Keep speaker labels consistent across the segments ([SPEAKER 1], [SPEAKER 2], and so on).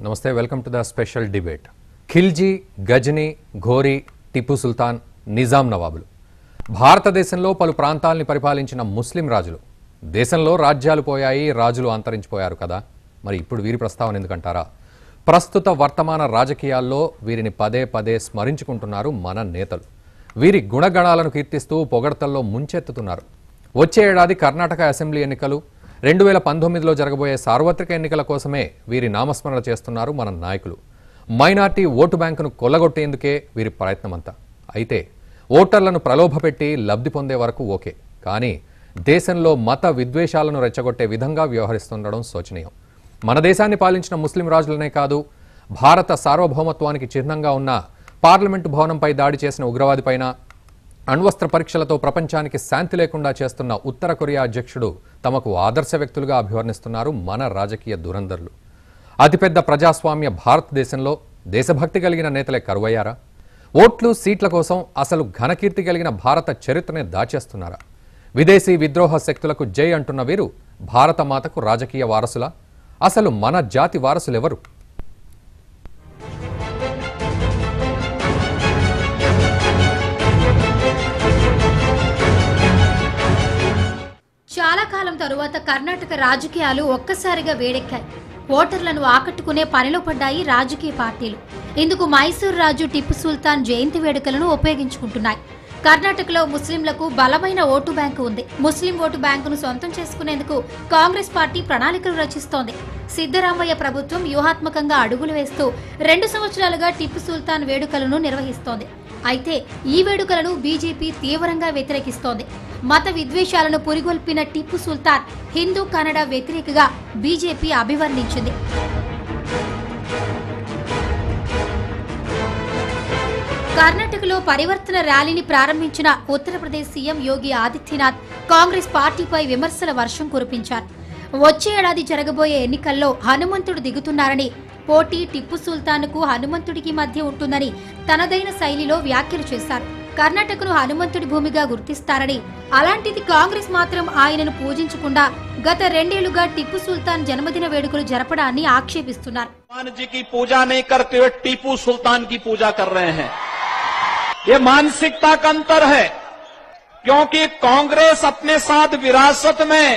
[SPEAKER 1] నమస్తే welcome to the special debate Khilji Ghazni Ghori Tipu Sultan Nizam నవాబులు భారతదేశంలో పలు ప్రాంతాల్ని పరిపాలించిన ముస్లిం రాజులు దేశంలో రాజ్యాలు పోయాయి రాజులు అంతరించిపోయారు కదా మరి ఇప్పుడు వీరి ప్రస్తావన ఎందుకంటారా ప్రస్తుత వర్తమాన రాజకీయాల్లో వీరిని పదే పదే స్మరించుకుంటున్నారు మన నేతలు వీరి గుణగణాలను కీర్తిస్తూ పొగడ్తల్లో ముంచెత్తుతున్నారు వచ్చే ఏడాది కర్ణాటక అసెంబ్లీ ఎన్నికలు రెండు వేల పంతొమ్మిదిలో జరగబోయే సార్వత్రిక ఎన్నికల కోసమే వీరి నామస్మరణ చేస్తున్నారు మన నాయకులు మైనార్టీ ఓటు బ్యాంకును కొల్లగొట్టేందుకే వీరి ప్రయత్నమంతా అయితే ఓటర్లను ప్రలోభపెట్టి లబ్ధి పొందే వరకు ఓకే కానీ దేశంలో మత విద్వేషాలను రెచ్చగొట్టే విధంగా వ్యవహరిస్తుండడం శోచనీయం మన దేశాన్ని పాలించిన ముస్లిం రాజులనే కాదు భారత సార్వభౌమత్వానికి చిహ్నంగా ఉన్న పార్లమెంటు భవనంపై దాడి చేసిన ఉగ్రవాదిపైన అణ్వస్త్ర పరీక్షలతో ప్రపంచానికి శాంతి లేకుండా చేస్తున్న ఉత్తర కొరియా అధ్యక్షుడు తమకు ఆదర్శ వ్యక్తులుగా అభివర్ణిస్తున్నారు మన రాజకీయ దురంధరులు అతిపెద్ద ప్రజాస్వామ్య భారతదేశంలో దేశభక్తి కలిగిన నేతలే కరువయ్యారా ఓట్లు సీట్ల కోసం అసలు ఘనకీర్తి కలిగిన భారత చరిత్రనే దాచేస్తున్నారా విదేశీ విద్రోహ శక్తులకు జై అంటున్న వీరు భారత మాతకు రాజకీయ వారసులా అసలు మన జాతి వారసులెవరు
[SPEAKER 2] చాలా కాలం తరువాత కర్ణాటక రాజకీయాలు ఒక్కసారిగా వేడెక్కాయి ఓటర్లను ఆకట్టుకునే పనిలో పడ్డాయి రాజకీయ పార్టీలు ఇందుకు మైసూర్ రాజు టిప్పు సుల్తాన్ జయంతి వేడుకలను ఉపయోగించుకుంటున్నాయి కర్ణాటకలో ముస్లింలకు బలమైన ఓటు బ్యాంకు ఉంది ముస్లిం ఓటు బ్యాంకును సొంతం చేసుకునేందుకు కాంగ్రెస్ పార్టీ ప్రణాళికలు రచిస్తోంది సిద్ధరామయ్య ప్రభుత్వం వ్యూహాత్మకంగా అడుగులు వేస్తూ రెండు సంవత్సరాలుగా టిప్పు సుల్తాన్ వేడుకలను నిర్వహిస్తోంది అయితే ఈ వేడుకలను బీజేపీ తీవ్రంగా వ్యతిరేకిస్తోంది మత విద్వేషాలను పురిగొల్పిన టిప్పు సుల్తాన్ హిందూ కన్నడ వ్యతిరేకగా బీజేపీ అభివర్ణించింది కర్ణాటకలో పరివర్తన ర్యాలీని ప్రారంభించిన ఉత్తరప్రదేశ్ సీఎం యోగి ఆదిత్యనాథ్ కాంగ్రెస్ పార్టీపై విమర్శల వర్షం కురిపించారు వచ్చే ఏడాది జరగబోయే ఎన్నికల్లో హనుమంతుడు దిగుతున్నారని పోటీ టిప్పు సుల్తాన్కు హనుమంతుడికి మధ్య ఉంటుందని తనదైన శైలిలో వ్యాఖ్యలు చేశారు కర్ణాటకను హనుమంతుడి భూమిగా గుర్తిస్తారని అలాంటిది కాంగ్రెస్ మాత్రం ఆయనను పూజించకుండా గత రెండేళ్లుగా టిప్పు సుల్తాన్ జన్మదిన వేడుకలు జరపడాన్ని ఆక్షేపిస్తున్నారు
[SPEAKER 3] हनुमान जी की पूजा नहीं करते हुए टीपू सुल्तान की पूजा कर रहे हैं ये मानसिकता का अंतर है क्योंकि कांग्रेस अपने साथ विरासत में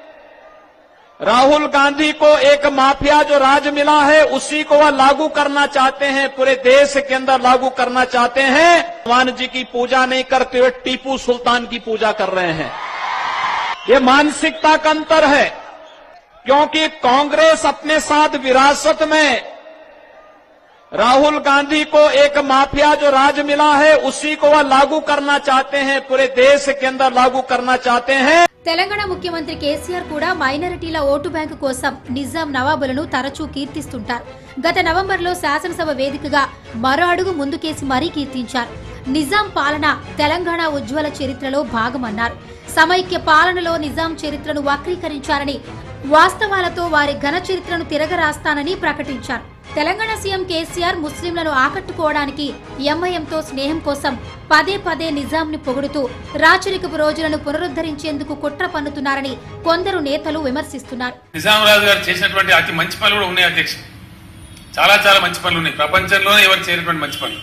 [SPEAKER 3] राहुल गांधी को एक माफिया जो राज मिला है उसी को वह लागू करना चाहते हैं पूरे देश के अंदर लागू करना चाहते हैं हनुमान जी की पूजा नहीं करते हुए टीपू सुल्तान की पूजा कर रहे हैं ये मानसिकता का अंतर है क्योंकि कांग्रेस अपने साथ विरासत में राहुल गांधी को एक माफिया जो राज मिला है उसी को वह लागू करना चाहते हैं पूरे देश के अंदर लागू करना चाहते हैं
[SPEAKER 2] తెలంగాణ ముఖ్యమంత్రి కేసీఆర్ కూడా మైనారిటీల ఓటు బ్యాంకు కోసం నిజాం నవాబులను తరచూ కీర్తిస్తుంటారు గత నవంబర్లో శాసనసభ వేదికగా మరో అడుగు ముందుకేసి మరీ కీర్తించారు నిజాం పాలన తెలంగాణ ఉజ్వల చరిత్రలో భాగమన్నారు సమైక్య పాలనలో నిజాం చరిత్రను వక్రీకరించారని వాస్తవాలతో వారి ఘన చరిత్రను తిరగరాస్తానని ప్రకటించారు తెలంగాణ సీఎం కేసీఆర్ ముస్లింలను ఆకట్టుకోవడానికి ఎంఐఎంతో స్నేహం కోసం పదే పదే నిజాంని పొగుడుతూ రాచరికపు రోజులను పునరుద్ధరించేందుకు కుట్ర పన్నుతున్నారని కొందరు నేతలు విమర్శిస్తున్నారు
[SPEAKER 4] నిజామరాజు గారు చేసినటువంటి అతి మంచి పనులు కూడా ఉన్నాయి అధ్యక్ష చాలా చాలా మంచి పనులు ఉన్నాయి ప్రపంచంలోనే ఎవరు చేయనటువంటి మంచి పనులు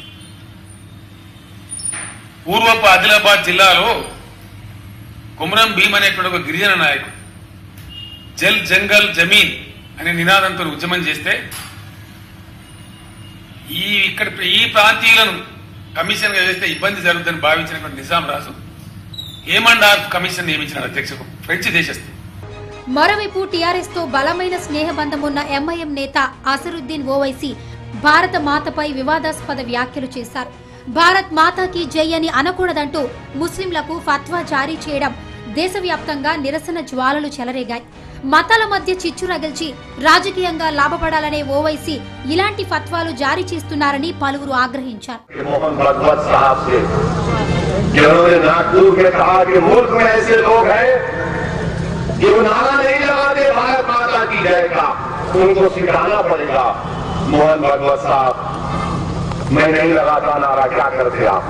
[SPEAKER 4] పూర్వపు ఆదిలాబాద్ జిల్లాలో కుమరం భీమ్ అనేటువంటి ఒక గిరిజన నాయకుడు జల్ జంగల్ జమీన్ అనే నినాదంతో ఉద్యమం చేస్తే ఈ ఇక్కడ ఈ ప్రాంతీయులను కమిషన్ గా వేస్తే ఇబ్బంది జరుగుతుందని భావించినటువంటి నిజాం రాజు హేమండ్ ఆర్ఫ్ కమిషన్ నియమించిన అధ్యక్షకు ఫ్రెంచ్ దేశస్థుడు
[SPEAKER 2] మరోవైపు టీఆర్ఎస్ తో బలమైన స్నేహబంధం ఉన్న ఎంఐఎం నేత అసరుద్దీన్ ఓవైసీ భారత మాతపై వివాదాస్పద వ్యాఖ్యలు చేశారు భారత్ మాతాకి జై అని అనకూడదంటూ ముస్లింలకు ఫత్వా జారీ చేయడం దేశవ్యాప్తంగా నిరసన జ్వాలలు చెలరేగాయి మతాల మధ్య చిచ్చు రగిల్చి రాజకీయంగా లాభపడాలనే ఓవైసీ ఇలాంటి ఫత్వాలు జారీ చేస్తున్నారని పలువురు ఆగ్రహించారు
[SPEAKER 5] कि मोहन भगवत साहब से जिन्होंने नाक दूर के कहा कि मुल्क में ऐसे लोग हैं जो नारा नहीं लगाते भारत माता की जय का उनको सिखाना पड़ेगा मोहन भगवत साहब मैं नहीं लगाता नारा क्या करते आप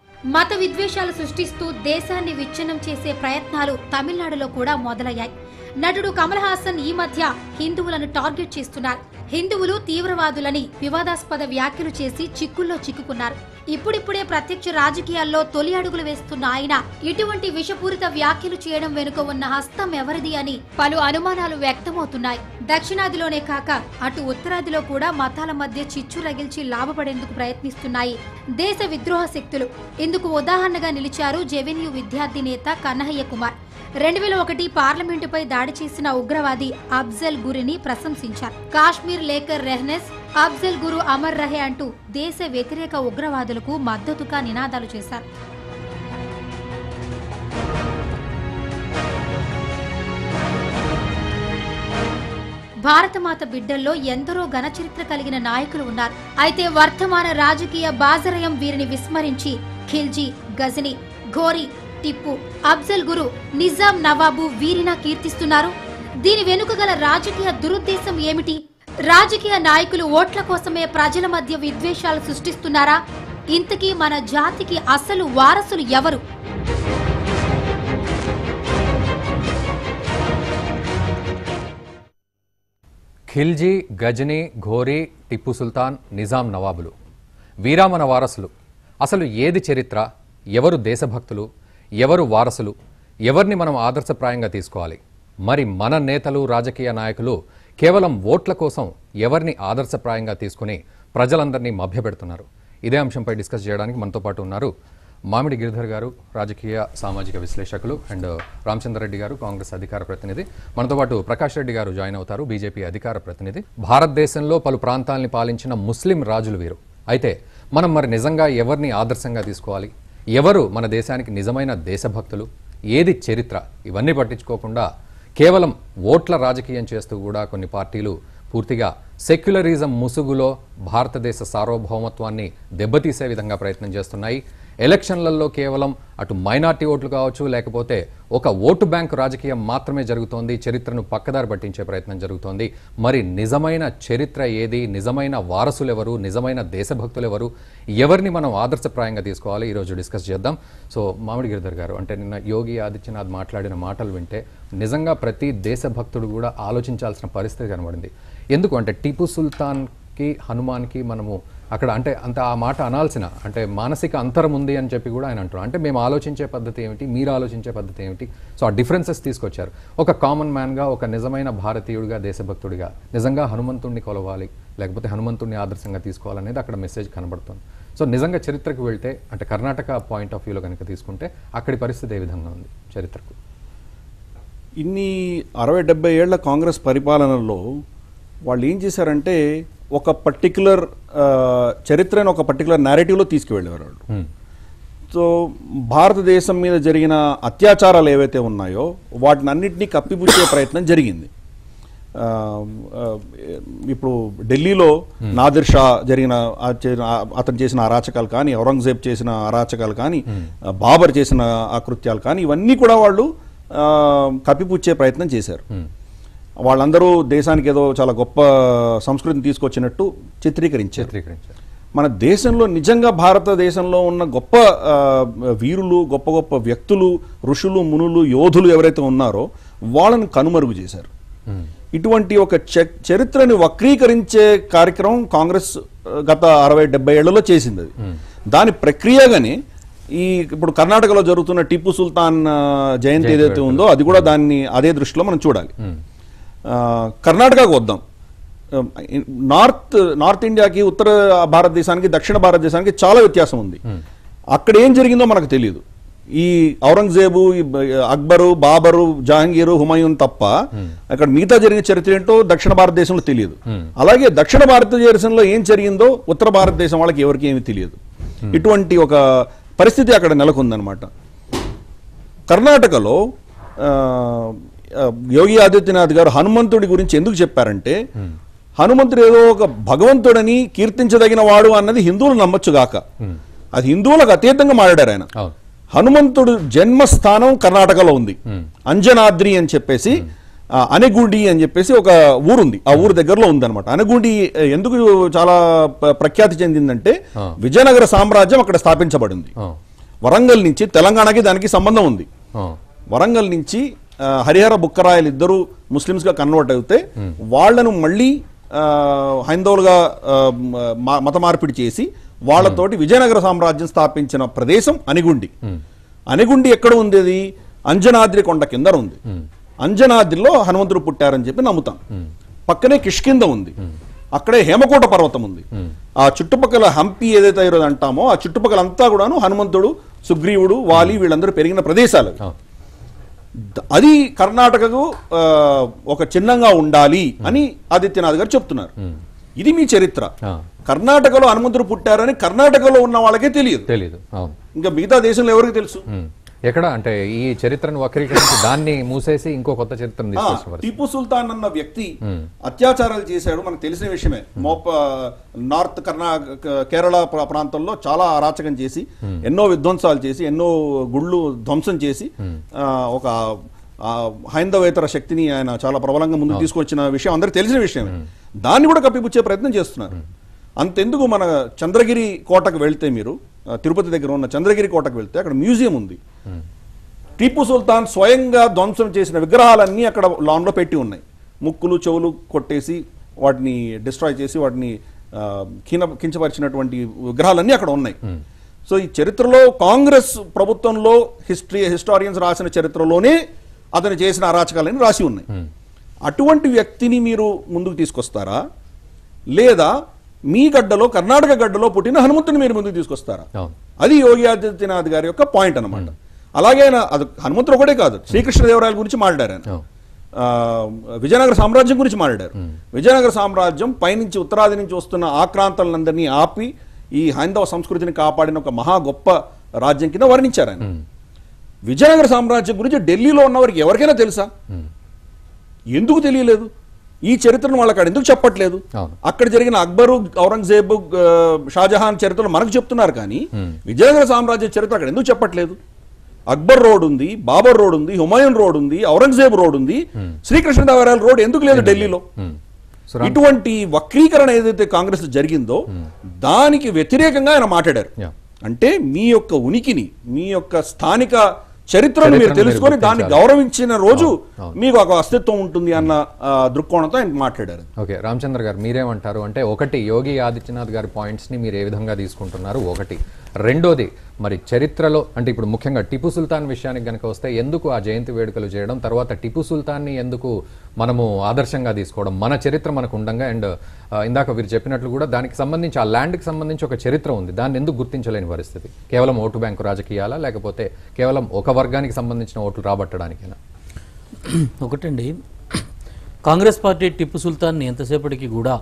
[SPEAKER 2] మత విద్వేషాలు సృష్టిస్తూ దేశాన్ని విచ్ఛిన్నం చేసే ప్రయత్నాలు తమిళనాడులో కూడా మొదలయ్యాయి నటుడు కమల్ హాసన్ ఈ మధ్య హిందువులను టార్గెట్ చేస్తున్నారు హిందువులు తీవ్రవాదులని వివాదాస్పద వ్యాఖ్యలు చేసి చిక్కుల్లో చిక్కుకున్నారు ఇప్పుడిప్పుడే ప్రత్యక్ష రాజకీయాల్లో తొలి అడుగులు వేస్తున్న ఆయన ఇటువంటి విషపూరిత వ్యాఖ్యలు చేయడం వెనుక ఉన్న హస్తం ఎవరిది అని పలు అనుమానాలు వ్యక్తమవుతున్నాయి దక్షిణాదిలోనే కాక అటు ఉత్తరాదిలో కూడా మతాల మధ్య చిచ్చు రగిల్చి లాభపడేందుకు ప్రయత్నిస్తున్నాయి దేశ విద్రోహ శక్తులు ఇందుకు ఉదాహరణగా నిలిచారు జెవెన్యూ విద్యార్థి నేత కన్నహయ్య కుమార్ రెండు వేల ఒకటి పార్లమెంటుపై దాడి చేసిన ఉగ్రవాది అఫ్జల్ గురిని ప్రశంసించారు కాశ్మీర్ లేకర్ రెహ్నెస్ అఫ్జల్ గురు అమర్ రహే అంటూ దేశ వ్యతిరేక ఉగ్రవాదులకు మద్దతుగా నినాదాలు చేశారు భారతమాత బిడ్డల్లో ఎందరో ఘనచరిత్ర కలిగిన నాయకులు ఉన్నారు అయితే వర్తమాన రాజకీయ బాజరయం వీరిని విస్మరించి ఖిల్జీ గజని ఘోరీ టిప్పు అఫ్జల్ గురు నిజాం నవాబు వీరినా కీర్తిస్తున్నారు దీని వెనుక గల రాజకీయ దురుద్దేశం ఏమిటి రాజకీయ నాయకులు ఓట్ల కోసమే ప్రజల మధ్య విద్వేషాలు సృష్టిస్తున్నారా ఇంతకీ మన జాతికి అసలు వారసులు ఎవరు
[SPEAKER 1] ఖిల్జీ గజనీ ఘోరీ టిప్పు సుల్తాన్ నిజాం నవాబులు వీరామన వారసులు అసలు ఏది చరిత్ర ఎవరు దేశభక్తులు ఎవరు వారసులు ఎవరిని మనం ఆదర్శప్రాయంగా తీసుకోవాలి మరి మన నేతలు రాజకీయ నాయకులు కేవలం ఓట్ల కోసం ఎవరిని ఆదర్శప్రాయంగా తీసుకుని ప్రజలందరినీ మభ్యపెడుతున్నారు ఇదే అంశంపై డిస్కస్ చేయడానికి మనతో పాటు ఉన్నారు మామిడి గిరిధర్ గారు రాజకీయ సామాజిక విశ్లేషకులు అండ్ రామచంద్రరెడ్డి గారు కాంగ్రెస్ అధికార ప్రతినిధి మనతో పాటు ప్రకాష్ రెడ్డి గారు జాయిన్ అవుతారు బీజేపీ అధికార ప్రతినిధి భారతదేశంలో పలు ప్రాంతాలని పాలించిన ముస్లిం రాజులు వీరు అయితే మనం మరి నిజంగా ఎవరిని ఆదర్శంగా తీసుకోవాలి ఎవరు మన దేశానికి నిజమైన దేశభక్తులు ఏది చరిత్ర ఇవన్నీ పట్టించుకోకుండా కేవలం ఓట్ల రాజకీయం చేస్తూ కూడా కొన్ని పార్టీలు పూర్తిగా సెక్యులరిజం ముసుగులో భారతదేశ సార్వభౌమత్వాన్ని దెబ్బతీసే విధంగా ప్రయత్నం చేస్తున్నాయి ఎలక్షన్లలో కేవలం అటు మైనార్టీ ఓట్లు కావచ్చు లేకపోతే ఒక ఓటు బ్యాంకు రాజకీయం మాత్రమే జరుగుతోంది చరిత్రను పక్కదారి పట్టించే ప్రయత్నం జరుగుతోంది మరి నిజమైన చరిత్ర ఏది నిజమైన వారసులు ఎవరు నిజమైన దేశభక్తులు ఎవరు ఎవరిని మనం ఆదర్శప్రాయంగా తీసుకోవాలి ఈరోజు డిస్కస్ చేద్దాం సో మామిడి గిరిధర్ గారు అంటే నిన్న యోగి ఆదిత్యనాథ్ మాట్లాడిన మాటలు వింటే నిజంగా ప్రతి దేశభక్తుడు కూడా ఆలోచించాల్సిన పరిస్థితి కనబడింది ఎందుకు అంటే టిపు సుల్తాన్కి హనుమాన్కి మనము అక్కడ అంటే అంత ఆ మాట అనాల్సిన అంటే మానసిక అంతరం ఉంది అని చెప్పి కూడా ఆయన అంటున్నారు అంటే మేము ఆలోచించే పద్ధతి ఏమిటి మీరు ఆలోచించే పద్ధతి ఏమిటి సో ఆ డిఫరెన్సెస్ తీసుకొచ్చారు ఒక కామన్ మ్యాన్గా ఒక నిజమైన భారతీయుడిగా దేశభక్తుడిగా నిజంగా హనుమంతుడిని కొలవాలి లేకపోతే హనుమంతుడిని ఆదర్శంగా తీసుకోవాలనేది అక్కడ మెసేజ్ కనబడుతుంది సో నిజంగా చరిత్రకు వెళ్తే అంటే కర్ణాటక పాయింట్ ఆఫ్ వ్యూలో కనుక తీసుకుంటే అక్కడి పరిస్థితి ఏ విధంగా ఉంది చరిత్రకు
[SPEAKER 6] ఇన్ని అరవై డెబ్బై ఏళ్ల కాంగ్రెస్ పరిపాలనలో వాళ్ళు ఏం చేశారంటే ఒక పర్టికులర్ చరిత్రను ఒక పర్టికులర్ నేరేటివ్లో తీసుకువెళ్ళేవారు వాళ్ళు
[SPEAKER 1] Hmm.
[SPEAKER 6] సో భారతదేశం మీద జరిగిన అత్యాచారాలు ఏవైతే ఉన్నాయో వాటిని అన్నింటినీ కప్పిపుచ్చే ప్రయత్నం జరిగింది ఆ, ఆ, ఇప్పుడు ఢిల్లీలో నాదిర్ షా జరిగిన ఆ చే- ఆ- అతను చేసిన అరాచకాలు కానీ ఔరంగజేబ్ చేసిన అరాచకాలు కానీ ఆ, బాబర్ చేసిన అకృత్యాలు కానీ ఇవన్నీ కూడా వాళ్ళు ఆ, కప్పిపుచ్చే ప్రయత్నం చేశారు వాళ్ళందరూ దేశానికి ఏదో చాలా గొప్ప సంస్కృతిని తీసుకొచ్చినట్టు చిత్రీకరించారు
[SPEAKER 1] చిత్రీకరించారు
[SPEAKER 6] మన దేశంలో నిజంగా భారతదేశంలో ఉన్న గొప్ప ఆ, వీరులు గొప్ప గొప్ప వ్యక్తులు ఋషులు మునులు యోధులు ఎవరైతే ఉన్నారో వాళ్ళని కనుమరుగు చేశారు ఇటువంటి ఒక చ- చరిత్రని వక్రీకరించే కార్యక్రమం కాంగ్రెస్ ఆ, గత అరవై డెబ్బై ఏళ్లలో చేసింది అది దాని ప్రక్రియగానే ఈ ఇప్పుడు కర్ణాటకలో జరుగుతున్న టిప్పు సుల్తాన్ ఆ, జయంతి ఏదైతే ఉందో అది కూడా దాన్ని అదే దృష్టిలో మనం చూడాలి ఆ, కర్ణాటకకు వద్దాం ఆ, నార్త్ నార్త్ ఇండియాకి ఉత్తర భారతదేశానికి దక్షిణ భారతదేశానికి చాలా వ్యత్యాసం ఉంది అక్కడ ఏం జరిగిందో మనకు తెలియదు ఈ ఔరంగజేబు ఈ బ- అక్బరు బాబరు జహాంగీరు హుమాయూన్ తప్ప అక్కడ మిగతా జరిగిన చరిత్ర ఏంటో దక్షిణ భారతదేశంలో తెలియదు అలాగే దక్షిణ భారతదేశంలో ఏం జరిగిందో ఉత్తర భారతదేశం వాళ్ళకి ఎవరికి ఏమీ తెలియదు ఇటువంటి ఒక పరిస్థితి అక్కడ నెలకొందనమాట కర్ణాటకలో ఆ, ఆ, యోగి ఆదిత్యనాథ్ గారు హనుమంతుడి గురించి ఎందుకు చెప్పారంటే హనుమంతుడు ఏదో ఒక భగవంతుడని కీర్తించదగిన వాడు అన్నది హిందువులు నమ్మొచ్చు గాక అది హిందువులకు అతీతంగా మాట్లాడారు ఆయన
[SPEAKER 1] అవును
[SPEAKER 6] హనుమంతుడు జన్మస్థానం కర్ణాటకలో ఉంది అంజనాద్రి అని చెప్పేసి ఆ, అనగుండి అని చెప్పేసి ఒక ఊరుంది ఆ ఊరు దగ్గరలో ఉందన్నమాట అనగుండి ఆ, ఎందుకు చాలా ప- ప్రఖ్యాతి చెందిందంటే
[SPEAKER 1] ఆ.
[SPEAKER 6] విజయనగర సామ్రాజ్యం అక్కడ స్థాపించబడింది
[SPEAKER 1] ఆ,
[SPEAKER 6] వరంగల్ నుంచి తెలంగాణకి దానికి సంబంధం ఉంది
[SPEAKER 1] ఆ,
[SPEAKER 6] వరంగల్ నుంచి ఆ, హరిహర బుక్కరాయలు ఇద్దరు ముస్లిమ్స్ గా కన్వర్ట్ అవుతే వాళ్ళను మళ్ళీ ఆ, హైందవులుగా ఆ, మ- మత మార్పిడి చేసి వాళ్ళతోటి విజయనగర సామ్రాజ్యం స్థాపించిన ప్రదేశం అనిగుండి అనిగుండి ఎక్కడ ఉంది అది అంజనాద్రి కొండ కింద ఉంది అంజనాద్రిలో హనుమంతుడు పుట్టారని చెప్పి నమ్ముతాం పక్కనే కిష్కింద ఉంది అక్కడే హేమకోట పర్వతం ఉంది ఆ చుట్టుపక్కల హంపి ఏదైతే ఈరోజు అంటామో ఆ చుట్టుపక్కల అంతా కూడాను హనుమంతుడు సుగ్రీవుడు వాలి వీళ్ళందరూ పెరిగిన ప్రదేశాలు అవి.
[SPEAKER 1] అవును.
[SPEAKER 6] ద- అది కర్ణాటకకు ఆ, ఒక చిహ్నంగా ఉండాలి అని ఆదిత్యనాథ్ గారు చెప్తున్నారు ఇది మీ చరిత్ర
[SPEAKER 1] ఆ.
[SPEAKER 6] కర్ణాటకలో హనుమంతుడు పుట్టారని కర్ణాటకలో ఉన్న వాళ్ళకే తెలియదు
[SPEAKER 1] తెలీదు అవును
[SPEAKER 6] ఇంకా మిగతా దేశంలో ఎవరికి తెలుసు
[SPEAKER 1] ఉమ్. ఎక్కడ అంటే ఈ చరిత్రను వక్రీకరించి దాన్ని మూసేసి ఇంకో కొత్త చరిత్రను
[SPEAKER 6] ఆ,
[SPEAKER 1] తీసుకొచ్చిన పరిస్థితి.
[SPEAKER 6] టిప్పు సుల్తాన్ అన్న వ్యక్తి అత్యాచారాలు చేశాడు మనకు తెలిసిన విషయమే మోప నార్త్ కర్ణా కేరళ ప్ర- ప్రాంతంలో చాలా అరాచకం చేసి ఎన్నో విధ్వంసాలు చేసి ఎన్నో గుళ్ళు ధ్వంసం చేసి ఆ, ఒక ఆ, హైందవేతర శక్తిని ఆయన చాలా ప్రబలంగా ముందుకు తీసుకొచ్చిన విషయం అందరికీ తెలిసిన విషయమే దాన్ని కూడా కప్పిపుచ్చే ప్రయత్నం చేస్తున్నారు అంతెందుకు మన చంద్రగిరి కోటకు వెళ్తే మీరు ఆ, తిరుపతి దగ్గర ఉన్న చంద్రగిరి కోటకు వెళ్తే అక్కడ మ్యూజియం ఉంది టిప్పు సుల్తాన్ స్వయంగా ధ్వంసం చేసిన విగ్రహాలన్నీ అక్కడ లాన్లో పెట్టి ఉన్నాయి ముక్కులు చెవులు కొట్టేసి వాటిని డిస్ట్రాయ్ చేసి వాటిని ఆ, కిన కించపరిచినటువంటి విగ్రహాలన్నీ అక్కడ ఉన్నాయి సో ఈ చరిత్రలో కాంగ్రెస్ ప్రభుత్వంలో హిస్టరీ హిస్టారియన్స్ రాసిన చరిత్రలోనే అతను చేసిన అరాచకాలని రాసి ఉన్నాయి అటువంటి వ్యక్తిని మీరు ముందుకు తీసుకొస్తారా లేదా మీ గడ్డలో కర్ణాటక గడ్డలో పుట్టిన హనుమంతుని మీరు ముందుకు తీసుకొస్తారా
[SPEAKER 1] అవును.
[SPEAKER 6] అది యోగి ఆదిత్యనాథ్ గారి యొక్క పాయింట్ అన్నమాట అలాగే ఆయన అది హనుమంతుడు ఒకటే కాదు శ్రీకృష్ణదేవరాయల గురించి మాట్లాడారు ఆయన
[SPEAKER 1] అవును.
[SPEAKER 6] ఆ, విజయనగర సామ్రాజ్యం గురించి మాట్లాడారు విజయనగర సామ్రాజ్యం పైనుంచి ఉత్తరాది నుంచి వస్తున్న ఆక్రాంతలందరినీ ఆపి ఈ హైందవ సంస్కృతిని కాపాడిన ఒక మహా గొప్ప రాజ్యం కింద వర్ణించారు ఆయన విజయనగర సామ్రాజ్యం గురించి ఢిల్లీలో ఉన్నవారికి ఎవరికైనా తెలుసా ఎందుకు తెలియలేదు ఈ చరిత్రను వాళ్ళకి అక్కడ ఎందుకు చెప్పట్లేదు
[SPEAKER 1] అవును.
[SPEAKER 6] అక్కడ జరిగిన అక్బరు ఔరంగజేబ్ ఆ, షాజహాన్ చరిత్రలు మనకు చెప్తున్నారు కానీ విజయనగర సామ్రాజ్య చరిత్ర అక్కడ ఎందుకు చెప్పట్లేదు అక్బర్ రోడ్ ఉంది బాబర్ రోడ్ ఉంది హుమాయూన్ రోడ్ ఉంది ఔరంగజేబ్ రోడ్ ఉంది శ్రీకృష్ణదేవరాయల రోడ్ ఎందుకు లేదు ఢిల్లీలో
[SPEAKER 1] ఉమ్. సో రామ్-
[SPEAKER 6] ఇటువంటి వక్రీకరణ ఏదైతే కాంగ్రెస్ జరిగిందో దానికి వ్యతిరేకంగా ఆయన మాట్లాడారు
[SPEAKER 1] Yeah.
[SPEAKER 6] అంటే మీ యొక్క ఉనికిని మీ యొక్క స్థానిక చరిత్రను
[SPEAKER 1] చరిత్రను
[SPEAKER 6] మీరు
[SPEAKER 1] మీరు
[SPEAKER 6] తెలుసుకొని దాన్ని
[SPEAKER 1] గుర్తించాలి.
[SPEAKER 6] గౌరవించిన రోజు
[SPEAKER 1] అవును.
[SPEAKER 6] మీకు ఒక అస్తిత్వం ఉంటుంది అన్న ఆ, దృక్కోణంతో ఆయన మాట్లాడారు
[SPEAKER 1] ఓకే రామచంద్ర గారు మీరేమంటారు అంటే ఒకటి యోగి ఆదిత్యనాథ్ గారి పాయింట్స్ ని మీరు ఏ విధంగా తీసుకుంటున్నారు ఒకటి రెండోది మరి చరిత్రలో అంటే ఇప్పుడు ముఖ్యంగా టిపు సుల్తాన్ విషయానికి గనక వస్తే ఎందుకు ఆ జయంతి వేడుకలు చేయడం తర్వాత టిపు సుల్తాన్ని ఎందుకు మనము ఆదర్శంగా తీసుకోవడం మన చరిత్ర మనకు ఉండంగా అండ్ ఇందాక మీరు చెప్పినట్లు కూడా దానికి సంబంధించి ఆ ల్యాండ్కి సంబంధించి ఒక చరిత్ర ఉంది దాన్ని ఎందుకు గుర్తించలేని పరిస్థితి కేవలం ఓటు బ్యాంకు రాజకీయాలా లేకపోతే కేవలం ఒక వర్గానికి సంబంధించిన ఓట్లు రాబట్టడానికేనా
[SPEAKER 7] ఒకటండి కాంగ్రెస్ పార్టీ టిప్పు సుల్తాన్ని ఎంతసేపటికి కూడా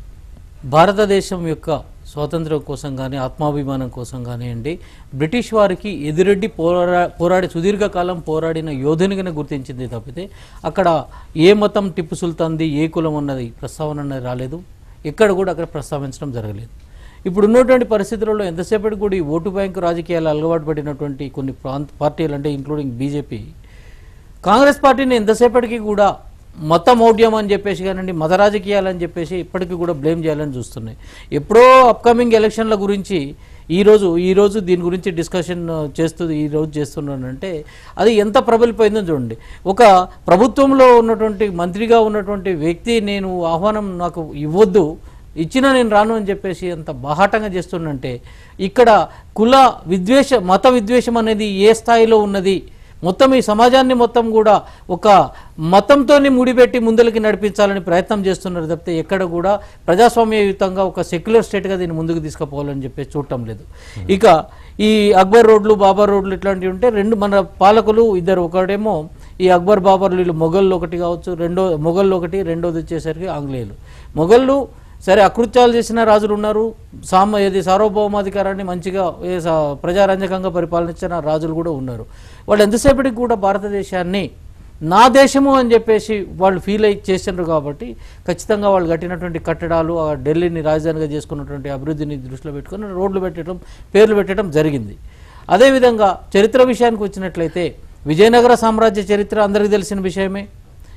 [SPEAKER 7] భారతదేశం యొక్క స్వాతంత్రం కోసం కానీ ఆత్మాభిమానం కోసం కానివ్వండి బ్రిటిష్ వారికి ఎదురెడ్డి పోరా పోరాడి సుదీర్ఘకాలం పోరాడిన యోధునిగానే గుర్తించింది తప్పితే అక్కడ ఏ మతం టిప్పు సుల్తాన్ది ఏ కులం అన్నది ప్రస్తావన అన్నది రాలేదు ఎక్కడ కూడా అక్కడ ప్రస్తావించడం జరగలేదు ఇప్పుడు ఉన్నటువంటి పరిస్థితులలో ఎంతసేపటికి కూడా ఈ ఓటు బ్యాంకు రాజకీయాలు అలవాటు పడినటువంటి కొన్ని ప్రాంత పార్టీలు అంటే ఇంక్లూడింగ్ బీజేపీ కాంగ్రెస్ పార్టీని ఎంతసేపటికి కూడా మత మౌఢ్యం అని చెప్పేసి కానివ్వండి మత రాజకీయాలు అని చెప్పేసి ఇప్పటికీ కూడా బ్లేమ్ చేయాలని చూస్తున్నాయి ఎప్పుడో అప్కమింగ్ ఎలక్షన్ల గురించి ఈరోజు ఈరోజు దీని గురించి డిస్కషన్ చేస్తూ ఈరోజు చేస్తున్నానంటే అది ఎంత ప్రబలిపోయిందో చూడండి ఒక ప్రభుత్వంలో ఉన్నటువంటి మంత్రిగా ఉన్నటువంటి వ్యక్తి నేను ఆహ్వానం నాకు ఇవ్వద్దు ఇచ్చినా నేను రాను అని చెప్పేసి ఎంత బాహాటంగా చేస్తున్నంటే ఇక్కడ కుల విద్వేష మత విద్వేషం అనేది ఏ స్థాయిలో ఉన్నది మొత్తం ఈ సమాజాన్ని మొత్తం కూడా ఒక మతంతోని ముడిపెట్టి ముందరికి నడిపించాలని ప్రయత్నం చేస్తున్నారు తప్పితే ఎక్కడ కూడా ప్రజాస్వామ్యయుతంగా ఒక సెక్యులర్ స్టేట్గా దీన్ని ముందుకు తీసుకుపోవాలని చెప్పేసి చూడటం లేదు ఇక ఈ అక్బర్ రోడ్లు బాబర్ రోడ్లు ఇట్లాంటివి ఉంటే రెండు మన పాలకులు ఇద్దరు ఒకడేమో ఈ అక్బర్ బాబర్లు వీళ్ళు మొఘళ్ళు ఒకటి కావచ్చు రెండో మొఘళ్ళు ఒకటి రెండోది వచ్చేసరికి ఆంగ్లేయులు మొఘళ్ళు సరే అకృత్యాలు చేసిన రాజులు ఉన్నారు సామ ఏది సార్వభౌమాధికారాన్ని మంచిగా ఏ సా- ప్రజారంజకంగా పరిపాలించిన రాజులు కూడా ఉన్నారు వాళ్ళు ఎంతసేపటికి కూడా భారతదేశాన్ని నా దేశము అని చెప్పేసి వాళ్ళు ఫీల్ అయ్యి చేసినారు కాబట్టి ఖచ్చితంగా వాళ్ళు కట్టినటువంటి కట్టడాలు ఆ ఢిల్లీని రాజధానిగా చేసుకున్నటువంటి అభివృద్ధిని దృష్టిలో పెట్టుకొని రోడ్లు పెట్టడం పేర్లు పెట్టడం జరిగింది అదేవిధంగా చరిత్ర విషయానికి వచ్చినట్లయితే విజయనగర సామ్రాజ్య చరిత్ర అందరికీ తెలిసిన విషయమే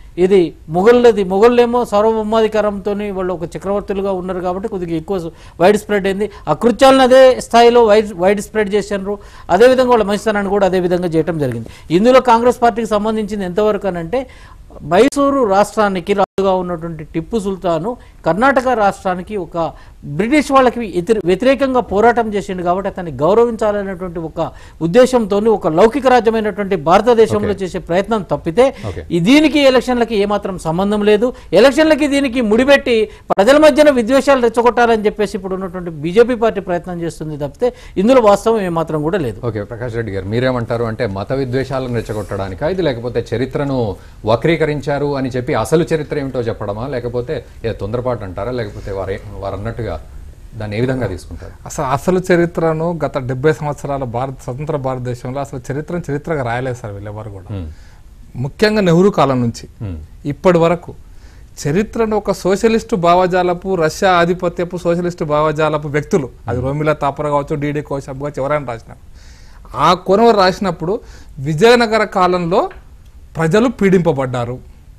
[SPEAKER 7] ఇది మొఘళ్ళది మొఘళ్ళేమో సార్వభౌమాధికారంతో వాళ్ళు ఒక చక్రవర్తులుగా ఉన్నారు కాబట్టి కొద్దిగా ఎక్కువ వైడ్ స్ప్రెడ్ అయింది ఆ కృత్యాలను అదే స్థాయిలో వైడ్ వైడ్ స్ప్రెడ్ చేశారు అదేవిధంగా వాళ్ళ మంచితనాన్ని కూడా అదే విధంగా చేయడం జరిగింది ఇందులో కాంగ్రెస్ పార్టీకి సంబంధించింది ఎంతవరకు అని అంటే మైసూరు రాష్ట్రానికి రాజుగా ఉన్నటువంటి టిప్పు సుల్తాను కర్ణాటక రాష్ట్రానికి ఒక బ్రిటిష్ వాళ్ళకి వ్యతిరే- వ్యతిరేకంగా పోరాటం చేసిండు కాబట్టి అతన్ని గౌరవించాలనేటువంటి ఒక ఉద్దేశంతో ఒక లౌకిక రాజ్యమైనటువంటి భారతదేశంలో చేసే ప్రయత్నం తప్పితే
[SPEAKER 1] Okay.
[SPEAKER 7] ఈ దీనికి ఎలక్షన్లకి ఏమాత్రం సంబంధం లేదు ఎలక్షన్లకి దీనికి ముడిపెట్టి ప్రజల మధ్యన విద్వేషాలు రెచ్చగొట్టాలని చెప్పేసి ఇప్పుడు ఉన్నటువంటి బీజేపీ పార్టీ ప్రయత్నం చేస్తుంది తప్పితే ఇందులో వాస్తవం ఏమాత్రం కూడా లేదు
[SPEAKER 1] ఓకే ప్రకాష్ రెడ్డి గారు మీరేమంటారు అంటే మత విద్వేషాలను రెచ్చగొట్టడానికా ఇది లేకపోతే చరిత్రను వక్రీకరించారు అని చెప్పి అసలు చరిత్ర ఏమిటో చెప్పడమా లేకపోతే ఏ తొందరపాటు అంటారా లేకపోతే వారు వారు అన్నట్టుగా దాన్ని ఏ విధంగా తీసుకుంటారు
[SPEAKER 8] అసలు అసలు చరిత్రను గత డెబ్బై సంవత్సరాల భారత స్వతంత్ర భారతదేశంలో అసలు చరిత్రను చరిత్రగా రాయలేదు సార్ వీళ్ళెవరు కూడా ముఖ్యంగా నెహ్రూ కాలం నుంచి ఇప్పటి వరకు చరిత్రను ఒక సోషలిస్టు భావజాలపు రష్యా ఆధిపత్యపు సోషలిస్టు భావజాలపు వ్యక్తులు అది రోమిలా తాపర కావచ్చు డీడీ కోశాబ్ కావచ్చు ఎవరైనా రాసినారు ఆ కొనవ రాసినప్పుడు విజయనగర కాలంలో ప్రజలు పీడింపబడ్డారు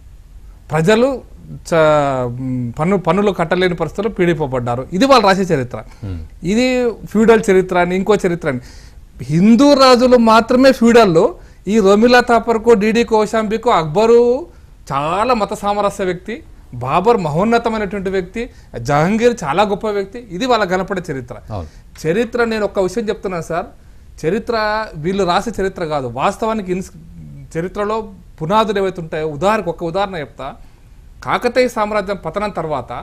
[SPEAKER 8] ప్రజలు చ- మ్, పన్ను పన్నులు కట్టలేని పరిస్థితుల్లో పీడింపబడ్డారు ఇది వాళ్ళు రాసే చరిత్ర ఇది ఫ్యూడల్ చరిత్ర అని ఇంకో చరిత్ర అని హిందూ రాజులు మాత్రమే ఫ్యూడల్లో ఈ రోమిలా తాపర్కు డిడి కోశాంబికు అక్బరు చాలా మత సామరస్య వ్యక్తి బాబర్ మహోన్నతమైనటువంటి వ్యక్తి జహంగీర్ చాలా గొప్ప వ్యక్తి ఇది వాళ్ళ కనపడే చరిత్ర
[SPEAKER 1] అవును.
[SPEAKER 8] చరిత్ర నేను ఒక్క విషయం చెప్తున్నాను సార్ చరిత్ర వీళ్ళు రాసే చరిత్ర కాదు వాస్తవానికి ఇన్స్ చరిత్రలో పునాదులు ఏవైతే ఉంటాయో ఉదాహరణకు ఒక ఉదాహరణ చెప్తా కాకతీయ సామ్రాజ్యం పతనం తర్వాత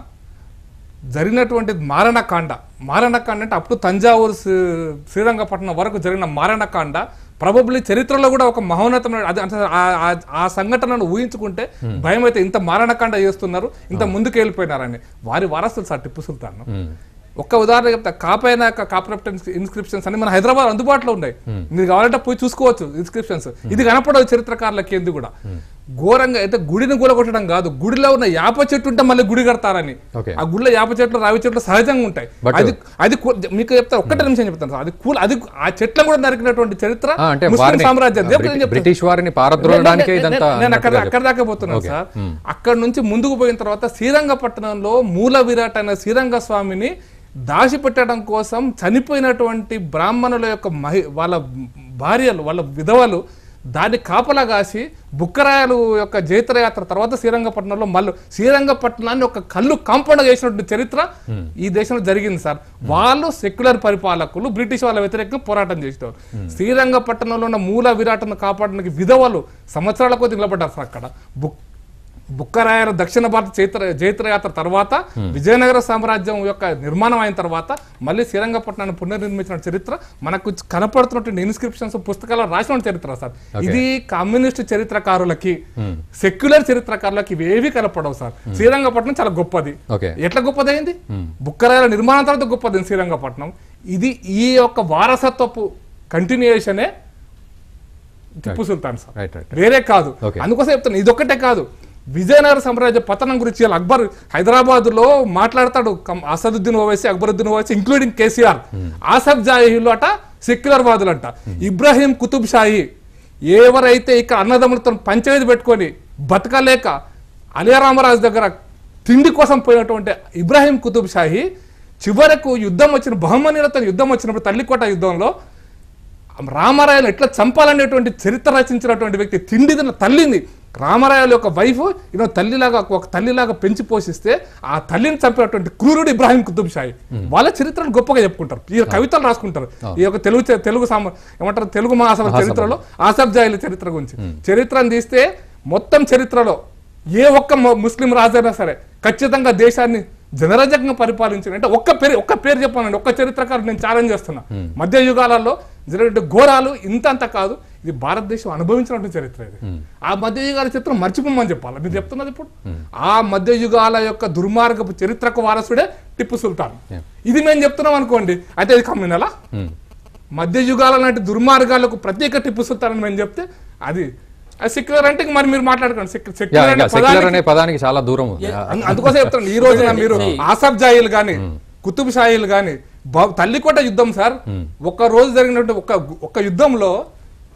[SPEAKER 8] జరిగినటువంటి మారణకాండ మారణకాండ అంటే అప్పుడు తంజావూరు శ్రీ- శ్రీరంగపట్నం వరకు జరిగిన మారణకాండ ప్రాబబ్లీ చరిత్రలో కూడా ఒక మహోన్నతమైన అది అంటే ఆ- ఆ- ఆ సంఘటనను ఊహించుకుంటే భయం అయితే ఇంత మారణకాండ చేస్తున్నారు ఇంత ముందుకు వెళ్ళిపోయినారని వారి వారసులు సార్ టిప్పు సుల్తాన్ ఒక్క ఉదాహరణ చెప్తా కాపైన కాపరప్ట్ ఇన్స్క్రిప్షన్స్ అని మన హైదరాబాద్ అందుబాటులో ఉన్నాయి మీరు కావాలంటే పోయి చూసుకోవచ్చు ఇన్స్క్రిప్షన్స్ ఇది కనపడదు చరిత్రకారులకి ఎందుకు కూడా ఘోరంగా అయితే గుడిని కూలగొట్టడం కాదు గుడిలో ఉన్న యాప చెట్టు ఉంటే మళ్ళీ గుడి కడతారని
[SPEAKER 1] Okay.
[SPEAKER 8] ఆ గుడిలో యాప చెట్లు రావి చెట్లు సహజంగా ఉంటాయి
[SPEAKER 1] But-
[SPEAKER 8] అది అది కూ- మీకు చెప్తా ఒక్కటే నిమిషం చెప్తాను సార్ అది కూల అది ఆ చెట్లను కూడా నరికినటువంటి చరిత్ర
[SPEAKER 1] ఆ, అంటే
[SPEAKER 8] ముస్లిం
[SPEAKER 1] వారిని
[SPEAKER 8] సామ్రాజ్యం
[SPEAKER 1] ఆ,
[SPEAKER 8] చెప్తాను,
[SPEAKER 1] బ్రిటి-
[SPEAKER 8] చెప్తాను.
[SPEAKER 1] బ్రిటిష్ వారిని పారద్రోలడానికే
[SPEAKER 8] నేను-
[SPEAKER 1] ఇదంతా
[SPEAKER 8] నేను అక్కడ
[SPEAKER 1] అన్నట్టుగా
[SPEAKER 8] అక్కడ దాకా పోతున్నాను
[SPEAKER 1] Okay.
[SPEAKER 8] Sir
[SPEAKER 1] Hmm.
[SPEAKER 8] అక్కడ నుంచి ముందుకు పోయిన తర్వాత శ్రీరంగపట్టణంలో మూల విరాట్ అయిన శ్రీరంగ స్వామిని దాచిపెట్టడం కోసం చనిపోయినటువంటి బ్రాహ్మణుల యొక్క మహి వాళ్ళ భార్యలు వాళ్ళ విధవలు దాన్ని కాపలా కాసి బుక్కరాయలు యొక్క జైత్రయాత్ర తర్వాత శ్రీరంగపట్నంలో మళ్ళీ శ్రీరంగపట్నాన్ని ఒక కళ్ళు కాంపౌండ్ చేసినటువంటి చరిత్ర ఈ దేశంలో జరిగింది సార్ వాళ్ళు సెక్యులర్ పరిపాలకులు బ్రిటిష్ వాళ్ళ వ్యతిరేకంగా పోరాటం చేసేవారు శ్రీరంగపట్నంలో ఉన్న మూల విరాటను కాపాడడానికి విధవలు సంవత్సరాల కొద్ది నిలబడ్డారు సార్ అక్కడ బుక్ బుక్కరాయల దక్షిణ భారత చైత్ర జైత్రయాత్ర తర్వాత విజయనగర సామ్రాజ్యం యొక్క నిర్మాణం అయిన తర్వాత మళ్ళీ శ్రీరంగపట్నాన్ని పునర్నిర్మించిన చరిత్ర మనకు కనపడుతున్నటువంటి ఇన్స్క్రిప్షన్స్ పుస్తకాల్లో రాసిన చరిత్ర సార్ ఇది కమ్యూనిస్ట్ చరిత్రకారులకి సెక్యులర్ చరిత్రకారులకి ఇవి ఏవి కనపడవు సార్ శ్రీరంగపట్నం చాలా గొప్పది
[SPEAKER 1] ఓకే
[SPEAKER 8] ఎట్లా గొప్పదైంది బుక్కరాయల నిర్మాణం తర్వాత గొప్పది శ్రీరంగపట్నం ఇది ఈ యొక్క వారసత్వపు కంటిన్యూయేషనే Tipu Sultan sir
[SPEAKER 1] right right
[SPEAKER 8] వేరే కాదు
[SPEAKER 1] Okay.
[SPEAKER 8] అందుకోసం చెప్తాను ఇదొక్కటే కాదు విజయనగర సామ్రాజ్య పతనం గురించి ఇవాళ అక్బర్ హైదరాబాద్ లో మాట్లాడతాడు కం- అసదుద్దీన్ ఓవైసీ అక్బరుద్దీన్ ఓవైసీ ఇంక్లూడింగ్ కేసీఆర్ ఆసఫ్ జాహీలు అట సెక్యులర్ వాదులు అంట ఇబ్రాహీం కుతుబ్ షాహీ ఎవరైతే ఇక్కడ అన్నదమ్ములతో పంచాయతీ పెట్టుకొని బతకలేక అలియా రామరాజు దగ్గర తిండి కోసం పోయినటువంటి ఇబ్రాహీం కుతుబ్ షాహీ చివరకు యుద్ధం వచ్చిన బహుమనీలతో యుద్ధం వచ్చినప్పుడు తల్లికోట యుద్ధంలో రామరాయలు ఎట్లా చంపాలనేటువంటి చరిత్ర రచించినటువంటి వ్యక్తి తిండి తిన్న తల్లిని రామరాయల యొక్క వైఫ్ ఈయన తల్లిలాగా ఒక తల్లిలాగా పెంచి పోషిస్తే ఆ తల్లిని చంపినటువంటి క్రూరుడు ఇబ్రాహిం కుతుబ్ షాయి వాళ్ళ చరిత్రను గొప్పగా చెప్పుకుంటారు ఈ కవితలు రాసుకుంటారు ఈ యొక్క తెలుగు చ- తెలుగు సామ ఏమంటారు తెలుగు మహాసభ చరిత్రలో ఆసఫ్ జాయిల చరిత్ర గురించి చరిత్రను తీస్తే మొత్తం చరిత్రలో ఏ ఒక్క ము- ముస్లిం రాజైనా సరే ఖచ్చితంగా దేశాన్ని జనరజంగా పరిపాలించిన అంటే ఒక్క పేరు ఒక్క పేరు చెప్పానండి ఒక్క చరిత్రకారు నేను ఛాలెంజ్ చేస్తున్నా మధ్య యుగాలలో జరిగిన ఘోరాలు ఇంత అంత కాదు ఇది భారతదేశం అనుభవించినటువంటి చరిత్ర ఇది ఆ మధ్య యుగాల చరిత్ర మర్చిపోమని చెప్పాలి మీరు చెప్తున్నది ఇప్పుడు ఆ మధ్య యుగాల యొక్క దుర్మార్గపు చరిత్రకు వారసుడే టిప్పు సుల్తాన్ ఇది మేము చెప్తున్నాం అనుకోండి అయితే ఇది కమ్యూనలా మధ్య యుగాల లాంటి దుర్మార్గాలకు ప్రత్యేక టిప్పు సుల్తాన్ అని మేము చెప్తే అది అది సెక్యులర్ అంటే ఇంక మరి మీరు మాట్లాడుకోండి సెక్యు-
[SPEAKER 1] యా,
[SPEAKER 8] సెక్యులర్
[SPEAKER 1] ఇంకా
[SPEAKER 8] అనే
[SPEAKER 1] సెక్యులర్
[SPEAKER 8] పదానికి
[SPEAKER 1] అనే పదానికి చాలా దూరం ఉంది
[SPEAKER 8] అం- అందుకోసం చెప్తాను ఈ రోజున మీరు ఆసఫ్ జాయిలు గాని కుతుబ్ షాయిలు గాని బ- తల్లికోట యుద్ధం సార్ ఒక్క రోజు జరిగినటువంటి ఒక ఒక యుద్ధంలో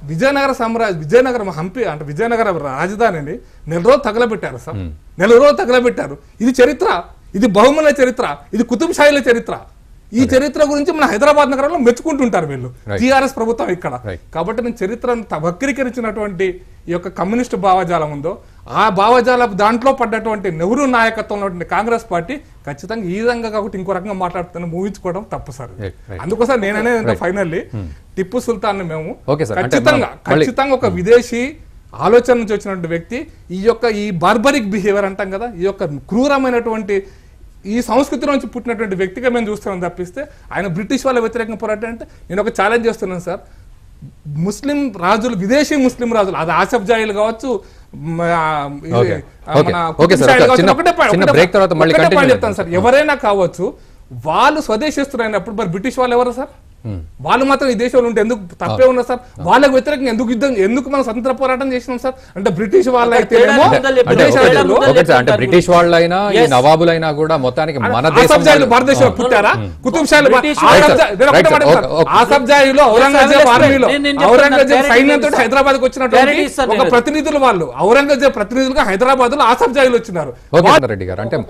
[SPEAKER 8] విజయనగర సామ్రాజ్య విజయనగరం హంపి అంటే విజయనగర రాజధానిని నెల రోజు తగలబెట్టారు సార్ నెల రోజు తగలబెట్టారు ఇది చరిత్ర ఇది బహుమన చరిత్ర ఇది కుతుబ్ షాయిల చరిత్ర ఈ చరిత్ర గురించి మన హైదరాబాద్ నగరంలో మెచ్చుకుంటుంటారు వీళ్ళు
[SPEAKER 1] Right.
[SPEAKER 8] టిఆర్ఎస్ ప్రభుత్వం ఇక్కడ
[SPEAKER 1] Right.
[SPEAKER 8] కాబట్టి నేను చరిత్రను త- వక్రీకరించినటువంటి ఈ యొక్క కమ్యూనిస్ట్ భావజాలం ఉందో ఆ భావజాల దాంట్లో పడ్డటువంటి నెహ్రూ నాయకత్వంలో ఉన్నటువంటి కాంగ్రెస్ పార్టీ ఖచ్చితంగా ఈ విధంగా కాబట్టి ఇంకో రకంగా మాట్లాడుతున్న ఊహించుకోవడం తప్పు సార్
[SPEAKER 1] Right, right.
[SPEAKER 8] అందుకోసం నేననే
[SPEAKER 1] Right.
[SPEAKER 8] ఫైనల్లీ టిప్పు సుల్తాన్ మేము
[SPEAKER 1] Okay, sir. అంటే
[SPEAKER 8] ఖచ్చితంగా
[SPEAKER 1] మనం మళ్ళీ-
[SPEAKER 8] ఖచ్చితంగా ఒక విదేశీ ఆలోచన నుంచి వచ్చినటువంటి వ్యక్తి ఈ యొక్క ఈ బార్బరిక్ బిహేవియర్ అంటాం కదా ఈ యొక్క క్రూరమైనటువంటి ఈ సంస్కృతి నుంచి పుట్టినటువంటి వ్యక్తిగా మేము చూస్తున్నాం తప్పిస్తే ఆయన బ్రిటిష్ వాళ్ళ వ్యతిరేకంగా పోరాటం అంటే నేను ఒక ఛాలెంజ్ చేస్తున్నాను సార్ ముస్లిం రాజులు విదేశీ ముస్లిం రాజులు అది ఆసఫ్ జాయిలు కావచ్చు మ, ఆ, ఇది,
[SPEAKER 1] Okay.
[SPEAKER 8] ఆ,
[SPEAKER 1] Okay.
[SPEAKER 8] మన
[SPEAKER 1] Okay,
[SPEAKER 8] కుతుబ్
[SPEAKER 1] sir.
[SPEAKER 8] షాయిలు
[SPEAKER 1] ఒక
[SPEAKER 8] కావచ్చు.
[SPEAKER 1] చిన్న-
[SPEAKER 8] ఒకటే point-
[SPEAKER 1] చిన్న
[SPEAKER 8] ఒకటే
[SPEAKER 1] break
[SPEAKER 8] point-
[SPEAKER 1] తర్వాత మళ్ళీ
[SPEAKER 8] ఒకటే point
[SPEAKER 1] continue
[SPEAKER 8] చెప్తాను
[SPEAKER 1] చేద్దాం.
[SPEAKER 8] సార్ ఎవరైనా కావచ్చు వాళ్ళు స్వదేశిస్తున్నప్పుడు మరి బ్రిటిష్ వాళ్ళు ఎవరు సార్ వాళ్ళు మాత్రం ఈ దేశంలో ఉంటే ఎందుకు తప్పే ఉన్నారు సార్ వాళ్ళకి వ్యతిరేకంగా ఎందుకు యుద్ధం ఎందుకు మనం స్వతంత్ర పోరాటం చేసినాం సార్ అంటే బ్రిటిష్ వాళ్ళ
[SPEAKER 7] అంటే తేడా
[SPEAKER 8] అయితేనేమో
[SPEAKER 7] ఉందని చెప్పి
[SPEAKER 1] అంటే
[SPEAKER 8] దేశ
[SPEAKER 1] ఒకటి-
[SPEAKER 7] తేడా
[SPEAKER 8] రైతులు
[SPEAKER 7] ఉందని
[SPEAKER 1] ఒకటి సార్, అంటే
[SPEAKER 7] చెప్తుంటారు
[SPEAKER 1] బ్రిటిష్ వాళ్ళైనా ఈ
[SPEAKER 7] Yes.
[SPEAKER 1] నవాబులైనా కూడా మొత్తానికి మన దేశం
[SPEAKER 8] ఆసఫ్ జాయిలు
[SPEAKER 1] వాళ్ళు-
[SPEAKER 8] భారతదేశంలో పుట్టారా కుతుబ్ షాయిలు
[SPEAKER 7] British
[SPEAKER 8] ఆసఫ్
[SPEAKER 1] వాళ్ళు-
[SPEAKER 8] జాయి- నేను ఒకటే
[SPEAKER 1] Right, sir.
[SPEAKER 8] మాట
[SPEAKER 1] Okay,
[SPEAKER 8] చెప్తాను.
[SPEAKER 1] okay.
[SPEAKER 8] Asaf జాయిలో Aurangzeb
[SPEAKER 7] Yes, sir.
[SPEAKER 8] ఆర్మీలో
[SPEAKER 7] నేను- నేను చెప్తాను.
[SPEAKER 8] ఔరంగజేబ్
[SPEAKER 7] Clarity
[SPEAKER 8] సైన్యంతో
[SPEAKER 7] ఉంది, sir.
[SPEAKER 8] హైదరాబాద్
[SPEAKER 7] Clarity
[SPEAKER 8] వచ్చినటువంటి
[SPEAKER 7] is, sir,
[SPEAKER 8] ఒక
[SPEAKER 7] నేను-
[SPEAKER 8] ప్రతినిధులు వాళ్ళు ఔరంగజేబ్ ప్రతినిధులుగా హైదరాబాద్ లో ఆసఫ్ జాయిలు వచ్చినారు
[SPEAKER 1] ఓకే రెడ్డి గారు అంటే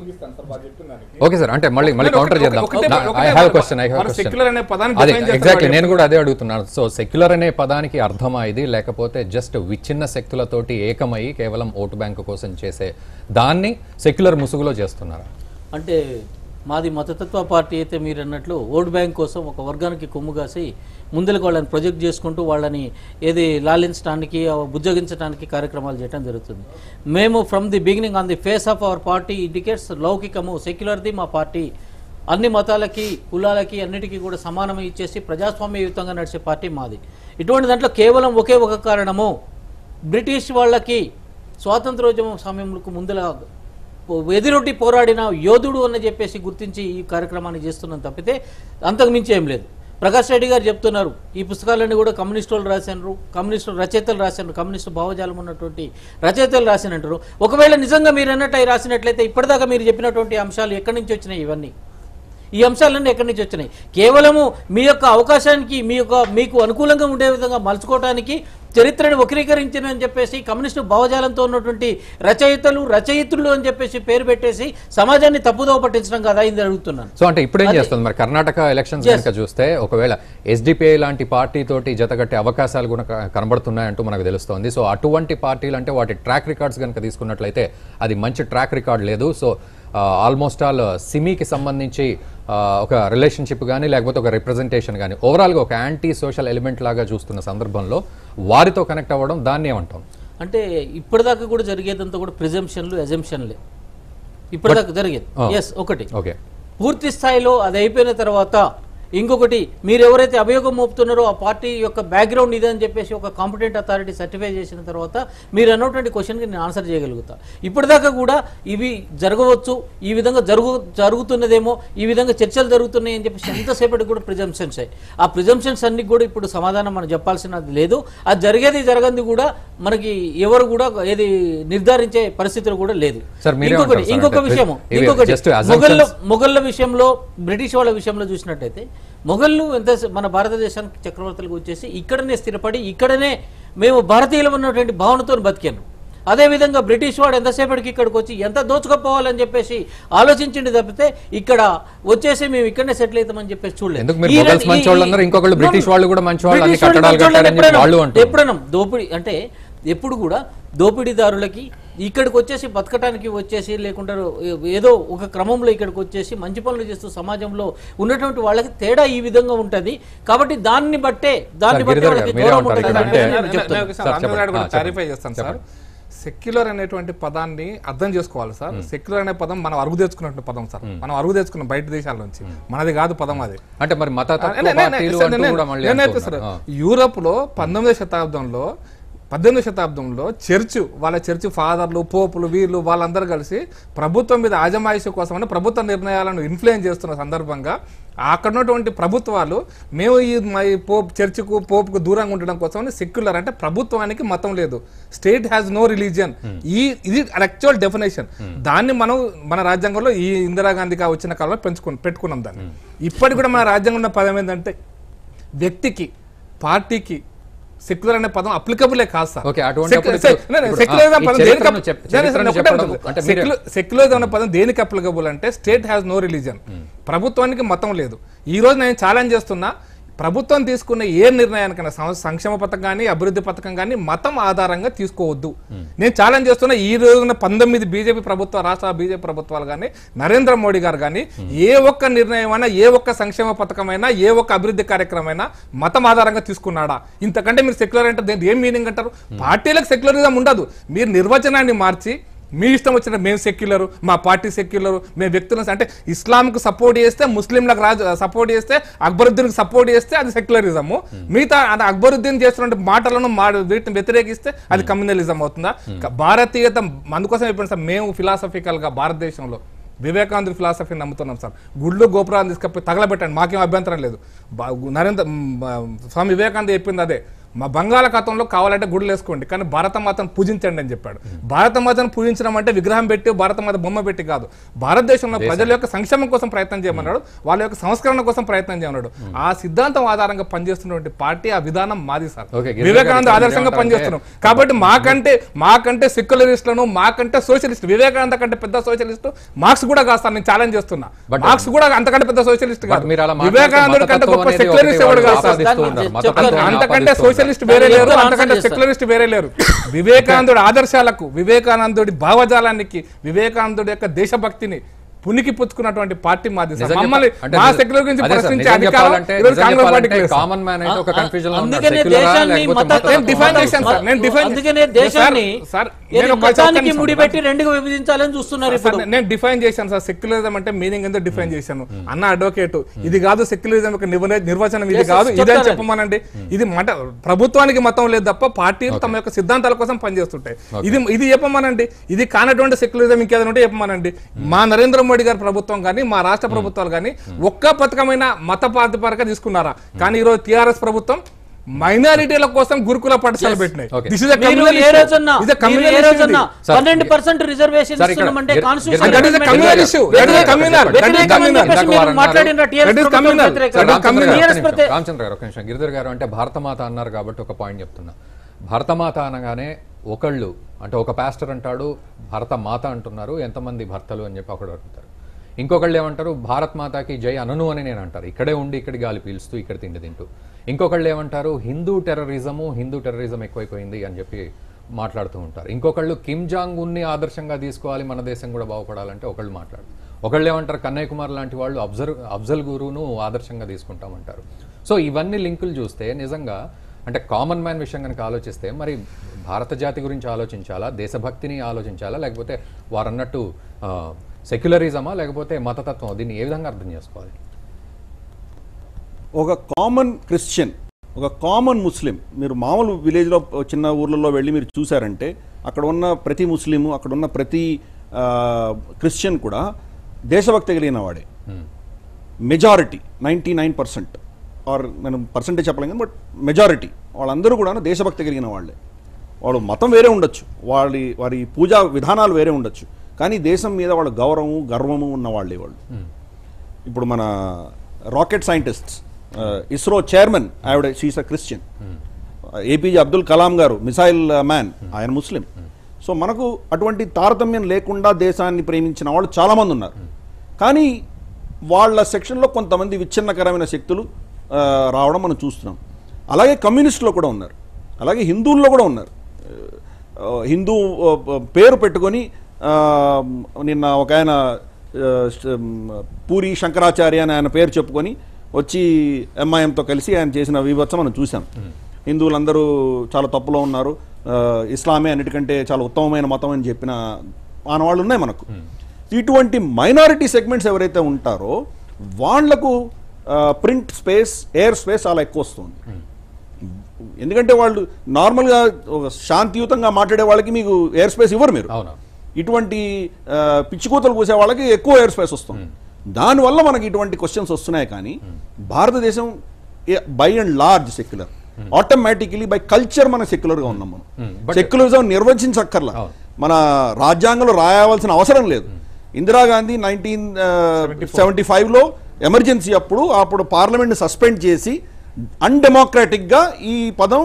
[SPEAKER 1] ఓకే సార్ అంటే మళ్ళీ మళ్ళీ
[SPEAKER 8] ఒకటే-
[SPEAKER 1] కౌంటర్ చేద్దాం
[SPEAKER 8] ఒకటే-
[SPEAKER 1] ఐ
[SPEAKER 8] ఒకటే
[SPEAKER 1] హ్యావ్
[SPEAKER 8] మన-
[SPEAKER 1] క్వశ్చన్ ఐ హ్యావ్
[SPEAKER 8] మన
[SPEAKER 1] క్వశ్చన్
[SPEAKER 8] secular అనే పదాన్ని
[SPEAKER 1] అదే
[SPEAKER 8] define చేస్తే
[SPEAKER 1] ఎగ్జాక్ట్లీ
[SPEAKER 8] వాడు
[SPEAKER 1] నేను కూడా అదే అడుగుతున్నాను సో సెక్యులర్ అనే పదానికి అర్థమా ఇది లేకపోతే జస్ట్ విచ్ఛిన్న శక్తులతోటి ఏకమై కేవలం ఓటు బ్యాంకు కోసం చేసే దాన్ని సెక్యులర్ ముసుగులో చేస్తున్నారా
[SPEAKER 7] అంటే మాది మతతత్వ పార్టీ అయితే మీరు అన్నట్లు ఓట్ బ్యాంక్ కోసం ఒక వర్గానికి కొమ్ము కాసి ముందలకు వాళ్ళని ప్రొజెక్ట్ చేసుకుంటూ వాళ్ళని ఏది లాలించడానికి ఆ బుజ్జగించడానికి కార్యక్రమాలు చేయడం జరుగుతుంది మేము from the beginning on the face of our party indicates లౌకికము సెక్యులర్ది మా పార్టీ అన్ని మతాలకి కులాలకి అన్నిటికీ కూడా సమానమే ఇచ్చేసి ప్రజాస్వామ్యయుతంగా నడిచే పార్టీ మాది ఇటువంటి దాంట్లో కేవలం ఒకే ఒక కారణము బ్రిటిష్ వాళ్ళకి స్వాతంత్రోద్యమం సమయంలో ముందల ఎదురొట్టి పోరాడిన యోధుడు అని చెప్పేసి గుర్తించి ఈ కార్యక్రమాన్ని చేస్తున్నాం తప్పితే అంతకు మించి ఏం లేదు ప్రకాష్ రెడ్డి గారు చెప్తున్నారు ఈ పుస్తకాలన్నీ కూడా కమ్యూనిస్ట్ వాళ్ళు రాశారు కమ్యూనిస్టు రచయితలు రాశారు కమ్యూనిస్టు భావజాలం ఉన్నటువంటి రచయితలు రాసినంటారు ఒకవేళ నిజంగా మీరు అన్నట్టు అవి రాసినట్లయితే ఇప్పటిదాకా మీరు చెప్పినటువంటి అంశాలు ఎక్కడి నుంచి వచ్చినాయి ఇవన్నీ ఈ అంశాలన్నీ ఎక్కడి నుంచి వచ్చినాయి కేవలము మీ యొక్క అవకాశానికి మీ యొక్క మీకు అనుకూలంగా ఉండే విధంగా మలుచుకోవడానికి చరిత్రను వక్రీకరించిన అని చెప్పేసి కమ్యూనిస్టు భావజాలంతో ఉన్నటువంటి రచయితలు రచయితులు అని చెప్పేసి పేరు పెట్టేసి సమాజాన్ని తప్పుదోవ పట్టించడం కదా ఇది అడుగుతున్నాను
[SPEAKER 1] సో అంటే ఇప్పుడు ఏం
[SPEAKER 7] అదే.
[SPEAKER 1] చేస్తుంది మరి కర్ణాటక ఎలక్షన్స్
[SPEAKER 7] Yes.
[SPEAKER 1] కనుక చూస్తే ఒకవేళ ఎస్డిపిఐ లాంటి పార్టీ తోటి జతగట్టే అవకాశాలు కూడా క- కనబడుతున్నాయంటూ మనకు తెలుస్తోంది సో అటువంటి పార్టీలు అంటే వాటి ట్రాక్ రికార్డ్స్ కనుక తీసుకున్నట్లయితే అది మంచి ట్రాక్ రికార్డ్ లేదు సో ఆల్మోస్ట్ ఆల్ సిమీకి సంబంధించి ఆ, ఒక రిలేషన్షిప్ కానీ లేకపోతే ఒక రిప్రజెంటేషన్ కానీ ఓవరాల్గా ఒక యాంటీ సోషల్ ఎలిమెంట్ లాగా చూస్తున్న సందర్భంలో వారితో కనెక్ట్ అవ్వడం దాన్ని ఏమంటాం
[SPEAKER 7] అంటే ఇప్పటిదాకా కూడా జరిగేదంతా కూడా ప్రిజంప్షన్లు ఎజంప్షన్లే ఇప్పటిదాకా జరిగేది
[SPEAKER 1] Oh.
[SPEAKER 7] ఎస్ ఒకటి
[SPEAKER 1] ఓకే
[SPEAKER 7] పూర్తి స్థాయిలో అది అయిపోయిన తర్వాత ఇంకొకటి మీరు ఎవరైతే అభియోగం మోపుతున్నారో ఆ పార్టీ యొక్క బ్యాక్గ్రౌండ్ ఇదే అని చెప్పేసి ఒక కాంపిటెంట్ అథారిటీ సర్టిఫై చేసిన తర్వాత మీరు అన్నటువంటి క్వశ్చన్కి నేను ఆన్సర్ చేయగలుగుతా ఇప్పటిదాకా కూడా ఇవి జరగవచ్చు ఈ విధంగా జరుగు జరుగుతున్నదేమో ఈ విధంగా చర్చలు జరుగుతున్నాయి అని చెప్పేసి ఎంతసేపటికి కూడా ప్రిజంప్షన్స్ ఆ ప్రిజంప్షన్స్ అన్ని కూడా ఇప్పుడు సమాధానం మనం చెప్పాల్సినది లేదు అది జరిగేది జరగంది కూడా మనకి ఎవరు కూడా ఏది నిర్ధారించే పరిస్థితులు కూడా లేదు
[SPEAKER 1] సార్, మీరే
[SPEAKER 7] ఇంకొకటి
[SPEAKER 1] అంటారు సార్,
[SPEAKER 7] ఇంకొక
[SPEAKER 1] అంటే
[SPEAKER 7] విషయము
[SPEAKER 1] ఇవి
[SPEAKER 7] ఇంకొకటి
[SPEAKER 1] just assumptions.
[SPEAKER 7] మొఘల్లో మొఘళ్ళ విషయంలో బ్రిటిష్ వాళ్ళ విషయంలో చూసినట్టయితే మొఘళ్ళు ఎంత మన భారతదేశానికి చక్రవర్తులకు వచ్చేసి ఇక్కడనే స్థిరపడి ఇక్కడనే మేము భారతీయులు ఉన్నటువంటి భావనతో బతికాను అదేవిధంగా బ్రిటిష్ వాడు ఎంతసేపటికి ఇక్కడికి వచ్చి ఎంత దోచుకోపోవాలని చెప్పేసి ఆలోచించింది తప్పితే ఇక్కడ వచ్చేసి మేము ఇక్కడనే సెటిల్ అవుతామని చెప్పేసి చూడలేదు
[SPEAKER 1] ఎందుకు మీరు
[SPEAKER 7] ఈ
[SPEAKER 1] మొఘల్స్
[SPEAKER 7] ఈ-
[SPEAKER 1] మంచోళ్ళు అన్నారు, ఇంకొకళ్ళు
[SPEAKER 7] No,
[SPEAKER 1] బ్రిటిష్ వాళ్ళు కూడా మంచివాళ్ళు, అన్ని
[SPEAKER 7] బ్రిటిష్ వాళ్ళు
[SPEAKER 1] కట్టడాలు
[SPEAKER 7] మంచోళ్ళు
[SPEAKER 1] కట్టారని చెప్పి
[SPEAKER 7] ఎప్పుడైనా-
[SPEAKER 1] వాళ్ళు అంటున్నారు.
[SPEAKER 7] ఎప్పుడైనా దోపిడీ అంటే ఎప్పుడు కూడా దోపిడీదారులకి ఇక్కడికి వచ్చేసి బతకటానికి వచ్చేసి లేకుంటే ఏదో ఒక క్రమంలో ఇక్కడికి వచ్చేసి మంచి పనులు చేస్తూ సమాజంలో ఉన్నటువంటి వాళ్ళకి తేడా ఈ విధంగా ఉంటది కాబట్టి దాన్ని బట్టే దాన్ని
[SPEAKER 1] సార్,
[SPEAKER 7] బట్టే
[SPEAKER 1] గిరిధర్
[SPEAKER 7] వాళ్ళకి
[SPEAKER 1] గారు, మీరే
[SPEAKER 7] గౌరవం
[SPEAKER 1] ఉంటారు
[SPEAKER 7] ఉంటుంది
[SPEAKER 1] ఇక్కడ
[SPEAKER 7] అని
[SPEAKER 1] అంటే-
[SPEAKER 7] నేను చెప్తాను.
[SPEAKER 1] సార్, చెప్పండి. ఆ,
[SPEAKER 8] క్లారిఫై
[SPEAKER 1] చెప్పండి.
[SPEAKER 8] చేస్తాను సార్
[SPEAKER 1] చెప్పండి.
[SPEAKER 8] సెక్యులర్ అనేటువంటి పదాన్ని అర్థం చేసుకోవాలి సార్ సెక్యులర్ అనే పదం మనం అరుగు తెచ్చుకున్నటువంటి పదం సార్ మనం అరుగు తెచ్చుకున్నాం బయట దేశాల నుంచి మనది కాదు పదం అది
[SPEAKER 1] అంటే మరి మత తత్వ
[SPEAKER 8] నే- నే- నే-
[SPEAKER 1] పార్టీలు
[SPEAKER 8] సార్,
[SPEAKER 1] అంటూ
[SPEAKER 8] నేను-
[SPEAKER 1] కూడా మళ్ళీ
[SPEAKER 8] నేను
[SPEAKER 1] అంటూ
[SPEAKER 8] అయితే సార్,
[SPEAKER 1] ఉన్నారు. ఆ.
[SPEAKER 8] యూరోప్ లో పంతొమ్మిదవ శతాబ్దంలో పద్దెనిమిదవ శతాబ్దంలో చర్చ్ వాళ్ళ చర్చ్ ఫాదర్లు పోపులు వీళ్ళు వాళ్ళందరూ కలిసి ప్రభుత్వం మీద ఆజమాయిషి కోసమని ప్రభుత్వ నిర్ణయాలను ఇన్ఫ్లుయెన్స్ చేస్తున్న సందర్భంగా అక్కడ ఉన్నటువంటి ప్రభుత్వాలు మేము ఈ మా ఈ పోప్ చర్చికు పోపుకు దూరంగా ఉండడం కోసమని సెక్యులర్ అంటే ప్రభుత్వానికి మతం లేదు స్టేట్ హ్యాస్ నో రిలీజియన్ ఈ ఇది యాక్చువల్ డెఫినేషన్ దాన్ని మనం మన రాజ్యాంగంలో ఈ ఇందిరాగాంధీగా వచ్చిన కాలంలో పెంచుకు పెట్టుకున్నాం దాన్ని ఇప్పటికి కూడా మన రాజ్యాంగంలో పదం ఏంటంటే వ్యక్తికి పార్టీకి సెక్యులర్ అనే పదం అప్లికబులే కాదు సార్
[SPEAKER 1] Okay, అటువంటి అప్పుడు
[SPEAKER 8] సెక్యులర్
[SPEAKER 1] ఇప్పుడు- ఇప్పుడు,
[SPEAKER 8] సెక్యులర్
[SPEAKER 1] ఆ, ఈ
[SPEAKER 8] పదం దేనికి
[SPEAKER 1] చరిత్రను చెప్- చరిత్రను చెప్పడం అంటే మీరే-
[SPEAKER 8] సెక్యులర్ అనే పదం దేనికి అప్లికబుల్ అంటే స్టేట్ హ్యాస్ నో రిలీజన్ ప్రభుత్వానికి మతం లేదు ఈ రోజు నేను ఛాలెంజ్ చేస్తున్నా ప్రభుత్వం తీసుకున్న ఏ నిర్ణయానికైనా సం- సంక్షేమ పథకం కానీ అభివృద్ధి పథకం కానీ మతం ఆధారంగా తీసుకోవద్దు నేను ఛాలెంజ్ చేస్తున్నా ఈ రోజున పంతొమ్మిది బీజేపీ ప్రభుత్వ రాష్ట్ర బీజేపీ ప్రభుత్వాలు కానీ నరేంద్ర మోడీ గారు కానీ ఏ ఒక్క నిర్ణయం అయినా ఏ ఒక్క సంక్షేమ పథకమైనా ఏ ఒక్క అభివృద్ధి కార్యక్రమైనా మతం ఆధారంగా తీసుకున్నాడా ఇంతకంటే మీరు సెక్యులర్ అంటే దేని- ఏం మీనింగ్ అంటారు పార్టీలకు సెక్యులరిజం ఉండదు మీరు నిర్వచనాన్ని మార్చి మీ ఇష్టం వచ్చిన మేము సెక్యులర్ మా పార్టీ సెక్యులర్ మేము వ్యక్తులను అంటే ఇస్లాంకు సపోర్ట్ చేస్తే ముస్లింలకు రాజు సపోర్ట్ చేస్తే అక్బరుద్దీన్కి సపోర్ట్ చేస్తే అది సెక్యులరిజము మిగతా అది అక్బరుద్దీన్ చేస్తున్న మాటలను మా వీటిని వ్యతిరేకిస్తే అది కమ్యూనలిజం అవుతుందా క- భారతీయత అందుకోసం చెప్పండి సార్ మేము ఫిలాసఫికల్ గా భారతదేశంలో వివేకానంద ఫిలాసఫీని నమ్ముతున్నాం సార్ గుళ్ళు గోపురాలు తీసుకపోయి తగలబెట్టండి మాకేం అభ్యంతరం లేదు బా- నరేంద్ర మ్, బా- స్వామి వివేకానంద చెప్పింది అదే మా బంగాళాఖాతంలో కావాలంటే గుడులు వేసుకోండి కానీ భారత మాతను పూజించండి అని చెప్పాడు భారత మాతను పూజించడం అంటే విగ్రహం పెట్టి భారత మాత బొమ్మ పెట్టి కాదు భారతదేశంలో ప్రజల యొక్క సంక్షేమం కోసం ప్రయత్నం చేయమన్నాడు వాళ్ళ యొక్క సంస్కరణ కోసం ప్రయత్నం చేయమన్నాడు ఆ సిద్ధాంతం ఆధారంగా పనిచేస్తున్నటువంటి పార్టీ ఆ విధానం మాది సార్
[SPEAKER 1] Okay, గిరిజన
[SPEAKER 8] వివేకానంద
[SPEAKER 1] గారు
[SPEAKER 8] ఆదర్శంగా
[SPEAKER 1] ఏమంటారంటే-
[SPEAKER 8] పనిచేస్తున్నాం కాబట్టి మాకంటే మాకంటే సెక్యులరిస్టులను మాకంటే సోషలిస్ట్ వివేకానంద కంటే పెద్ద సోషలిస్ట్ మార్క్స్ కూడా కాస్తాను నేను ఛాలెంజ్ చేస్తున్నా
[SPEAKER 1] But-
[SPEAKER 8] మార్క్స్ కూడా అంతకంటే పెద్ద సోషలిస్ట్
[SPEAKER 1] బట్
[SPEAKER 8] కాదు
[SPEAKER 1] మీరు అలా మాట్లాడితే
[SPEAKER 8] వివేకానందుడు కంటే
[SPEAKER 1] మతతత్వం
[SPEAKER 8] గొప్ప
[SPEAKER 1] అనేది
[SPEAKER 8] సెక్యులరిస్ట్
[SPEAKER 1] ఒకటి
[SPEAKER 8] ఎవడు కాదు
[SPEAKER 1] వాళ్ళు
[SPEAKER 8] సార్
[SPEAKER 1] ఆపాదిస్తూ ఉంటారు.
[SPEAKER 7] దాన్ని
[SPEAKER 1] మతతత్వాన్ని
[SPEAKER 7] చెప్తాను.
[SPEAKER 8] అంతకంటే
[SPEAKER 1] ఆపాదిస్తూ
[SPEAKER 8] సోషలిస్ట్
[SPEAKER 1] ఉంటారు.
[SPEAKER 8] వేరే
[SPEAKER 7] దాన్ని
[SPEAKER 8] లేరు
[SPEAKER 7] చెప్తాను,
[SPEAKER 8] అంతకంటే
[SPEAKER 7] ఆన్సర్
[SPEAKER 8] సెక్యులరిస్ట్ వేరే లేరు వివేకానందుడి ఆదర్శాలకు వివేకానందుడి భావజాలానికి వివేకానందుడి యొక్క దేశభక్తిని పునికి పుచ్చుకున్నటువంటి పార్టీ మాది సార్.
[SPEAKER 1] నిజం చెప్ప-
[SPEAKER 8] మమ్మల్ని
[SPEAKER 1] అంటే
[SPEAKER 8] మా
[SPEAKER 1] నిజం-
[SPEAKER 8] సెక్యులర్ గురించి
[SPEAKER 1] అదే సార్,
[SPEAKER 8] ప్రశ్నించే
[SPEAKER 1] నిజం
[SPEAKER 8] అధికారం
[SPEAKER 1] చెప్పాలంటే-
[SPEAKER 8] ఈరోజు
[SPEAKER 1] నిజం
[SPEAKER 8] కాంగ్రెస్ పార్టీకి
[SPEAKER 1] చెప్పాలంటే
[SPEAKER 8] లేదు సార్.
[SPEAKER 1] కామన్ మ్యాన్ అయితే ఒక
[SPEAKER 7] ఆ-
[SPEAKER 1] కన్ఫ్యూజన్ లో ఉన్నాడు.
[SPEAKER 7] అందుకనే
[SPEAKER 1] సెక్యులరా
[SPEAKER 7] దేశాన్ని
[SPEAKER 1] లేకపోతే
[SPEAKER 7] మత-
[SPEAKER 1] మతతత్వమా?
[SPEAKER 8] నేను డిఫైన్ చేశాను సార్ నేను డిఫైన్
[SPEAKER 7] అందుకనే దేశాన్ని
[SPEAKER 8] సార్
[SPEAKER 7] ఏది
[SPEAKER 8] నేను ఒక
[SPEAKER 7] మతానికి
[SPEAKER 8] నిమిషం.
[SPEAKER 7] ముడిపెట్టి రెండుగా విభజించాలని చూస్తున్నారు
[SPEAKER 8] సార్,
[SPEAKER 7] ఇప్పుడు
[SPEAKER 8] నేను డిఫైన్ చేశాను సార్ సెక్యులరిజం అంటే మీనింగ్ ఎందుకు డిఫైన్ చేశాను అన్న అడ్వకేట్ ఇది కాదు సెక్యులరిజం యొక్క నివ- నిర్వచనం ఇది
[SPEAKER 7] Yes,
[SPEAKER 8] కాదు
[SPEAKER 7] yes,
[SPEAKER 8] ఇదే
[SPEAKER 7] చెప్తానండి.
[SPEAKER 8] చెప్పమనండి ఇది మత ప్రభుత్వానికి మతం లేదు తప్ప పార్టీలు తమ యొక్క సిద్ధాంతాల కోసం పనిచేస్తుంటాయి ఇది ఇది చెప్పమనండి ఇది కానటువంటి సెక్యులరిజం ఇంకేదైనా ఉంటే చెప్పమనండి మా నరేంద్ర మోడీ గారి ప్రభుత్వం కానీ మా రాష్ట్ర ప్రభుత్వాలు కానీ ఒక్క పథకమైన మత ప్రాతిపదిక తీసుకున్నారా కానీ ఈరోజు టిఆర్ఎస్ ప్రభుత్వం మైనారిటీల కోసం గురుకుల పాఠశాల పెట్టినాయి
[SPEAKER 1] Okay.
[SPEAKER 8] దిస్ ఇస్
[SPEAKER 7] మీరు ఏ రోజున్నా మీరు ఏ రోజున్నా
[SPEAKER 1] సార్,
[SPEAKER 7] పన్నెండు పర్సెంట్ రిజర్వేషన్
[SPEAKER 1] సార్, ఇక్కడ
[SPEAKER 7] ఇస్తున్నామంటే
[SPEAKER 1] గిరి-
[SPEAKER 7] constitution
[SPEAKER 8] That is a communal issue. That is a communal. That is a
[SPEAKER 7] వ్యతిరేకం అని
[SPEAKER 8] communal.
[SPEAKER 7] చెప్పేసి
[SPEAKER 1] ఇందాక
[SPEAKER 7] మీరు
[SPEAKER 1] వారు
[SPEAKER 7] మాట్లాడిన
[SPEAKER 1] అన్నారు.
[SPEAKER 7] TRS
[SPEAKER 8] That is
[SPEAKER 7] ప్రభుత్వం
[SPEAKER 8] communal.
[SPEAKER 7] వ్యతిరేకం.
[SPEAKER 8] That is
[SPEAKER 1] Ramachandra
[SPEAKER 8] communal.
[SPEAKER 1] గారు,
[SPEAKER 7] TRS
[SPEAKER 1] ఒక్క నిమిషం.
[SPEAKER 7] ప్రతి-
[SPEAKER 1] రామచంద్ర గారు ఒక నిమిషం గిరిధర్ గారు అంటే భారతమాత అన్నారు కాబట్టి ఒక పాయింట్ చెప్తున్నా భారతమాత అనగానే ఒకళ్ళు అంటే ఒక పాస్టర్ అంటాడు భారత మాత అంటున్నారు ఎంతమంది భర్తలు అని చెప్పి ఒకడు అడుగుతారు ఇంకొకళ్ళు ఏమంటారు భారత్ మాతాకి జై అనను అని నేను అంటారు ఇక్కడే ఉండి ఇక్కడ గాలి పీలుస్తూ ఇక్కడ తిండి తింటూ ఇంకొకళ్ళు ఏమంటారు హిందూ టెర్రరిజము హిందూ టెర్రరిజం ఎక్కువైపోయింది అని చెప్పి మాట్లాడుతూ ఉంటారు ఇంకొకళ్ళు కిమ్ జాంగ్ ఉన్ని ఆదర్శంగా తీసుకోవాలి మన దేశం కూడా బాగుపడాలంటే ఒకళ్ళు మాట్లాడు ఒకళ్ళు ఏమంటారు కన్నయ్య కుమార్ లాంటి వాళ్ళు అబ్జర్వ్ అఫ్జల్ గురువును ఆదర్శంగా తీసుకుంటామంటారు సో ఇవన్నీ లింకులు చూస్తే నిజంగా అంటే కామన్ మ్యాన్ విషయం కనుక ఆలోచిస్తే మరి భారత జాతి గురించి ఆలోచించాలా దేశభక్తిని ఆలోచించాలా లేకపోతే వారు అన్నట్టు సెక్యులరిజమా లేకపోతే మతతత్వం దీన్ని ఏ విధంగా అర్థం చేసుకోవాలి
[SPEAKER 6] ఒక కామన్ క్రిస్టియన్ ఒక కామన్ ముస్లిం మీరు మామూలు విలేజ్లో చిన్న ఊర్లలో వెళ్ళి మీరు చూసారంటే అక్కడ ఉన్న ప్రతి ముస్లిము అక్కడ ఉన్న ప్రతి ఆ, క్రిస్టియన్ కూడా దేశభక్తి కలిగిన వాడే majority ninety nine percent are మనం పర్సెంటేజ్ చెప్పలేం కానీ బట్ మెజారిటీ వాళ్ళందరూ కూడా దేశభక్తి కలిగిన వాళ్ళే వాళ్ళు మతం వేరే ఉండొచ్చు వాళ్ళ వారి పూజా విధానాలు వేరే ఉండొచ్చు కానీ దేశం మీద వాళ్ళ గౌరవము గర్వము ఉన్న వాళ్ళే వాళ్ళు ఇప్పుడు మన రాకెట్ సైంటిస్ట్స్ ఇస్రో చైర్మన్ ఆవిడ she's a Christian APJ Abdul Kalam గారు మిసైల్ మ్యాన్ ఆయన ముస్లిం సో మనకు అటువంటి తారతమ్యం లేకుండా దేశాన్ని ప్రేమించిన వాళ్ళు చాలామంది ఉన్నారు కానీ వాళ్ళ సెక్షన్లో కొంతమంది విచ్ఛిన్నకరమైన శక్తులు ఆ, రావడం మనం చూస్తున్నాం అలాగే కమ్యూనిస్టులో కూడా ఉన్నారు అలాగే హిందువుల్లో కూడా ఉన్నారు ఆ, హిందూ ఆ, పేరు పెట్టుకొని ఆ, నిన్న ఒక ఆయన ఆ, శ- పూరి శంకరాచార్య అని ఆయన పేరు చెప్పుకొని వచ్చి ఎంఐఎంతో కలిసి ఆయన చేసిన వివత్సం మనం చూసాం హిందువులందరూ చాలా తప్పులో ఉన్నారు ఆ, ఇస్లామే అన్నిటికంటే చాలా ఉత్తమమైన మతం అని చెప్పిన ఆనవాళ్ళు ఉన్నాయి మనకు ఇటువంటి మైనారిటీ సెగ్మెంట్స్ ఎవరైతే ఉంటారో వాళ్లకు ప్రింట్ స్పేస్ ఎయిర్ స్పేస్ చాలా ఎక్కువ వస్తుంది ఎందుకంటే వాళ్ళు నార్మల్గా ఒక శాంతియుతంగా మాట్లాడే వాళ్ళకి మీకు ఎయిర్ స్పేస్ ఇవ్వరు మీరు
[SPEAKER 1] అవును
[SPEAKER 6] ఇటువంటి ఆ, పిచ్చికూతలు కూసే వాళ్ళకి ఎక్కువ ఎయిర్ స్పేస్ వస్తుంది దానివల్ల మనకి ఇటువంటి క్వశ్చన్స్ వస్తున్నాయి కానీ భారతదేశం by and large secular automatically by culture మన సెక్యులర్ గా ఉన్నాం మనం
[SPEAKER 1] but-
[SPEAKER 6] సెక్యులరిజం నిర్వచించక్కర్లా
[SPEAKER 1] అవును.
[SPEAKER 6] మన రాజ్యాంగంలో రాయవలసిన అవసరం లేదు ఇందిరాగాంధీ నైన్టీన్ సెవెంటీ ఫైవ్లో ఎమర్జెన్సీ అప్పుడు అప్పుడు పార్లమెంట్ సస్పెండ్ చేసి అన్డెమోక్రాటిక్ గా ఈ పదం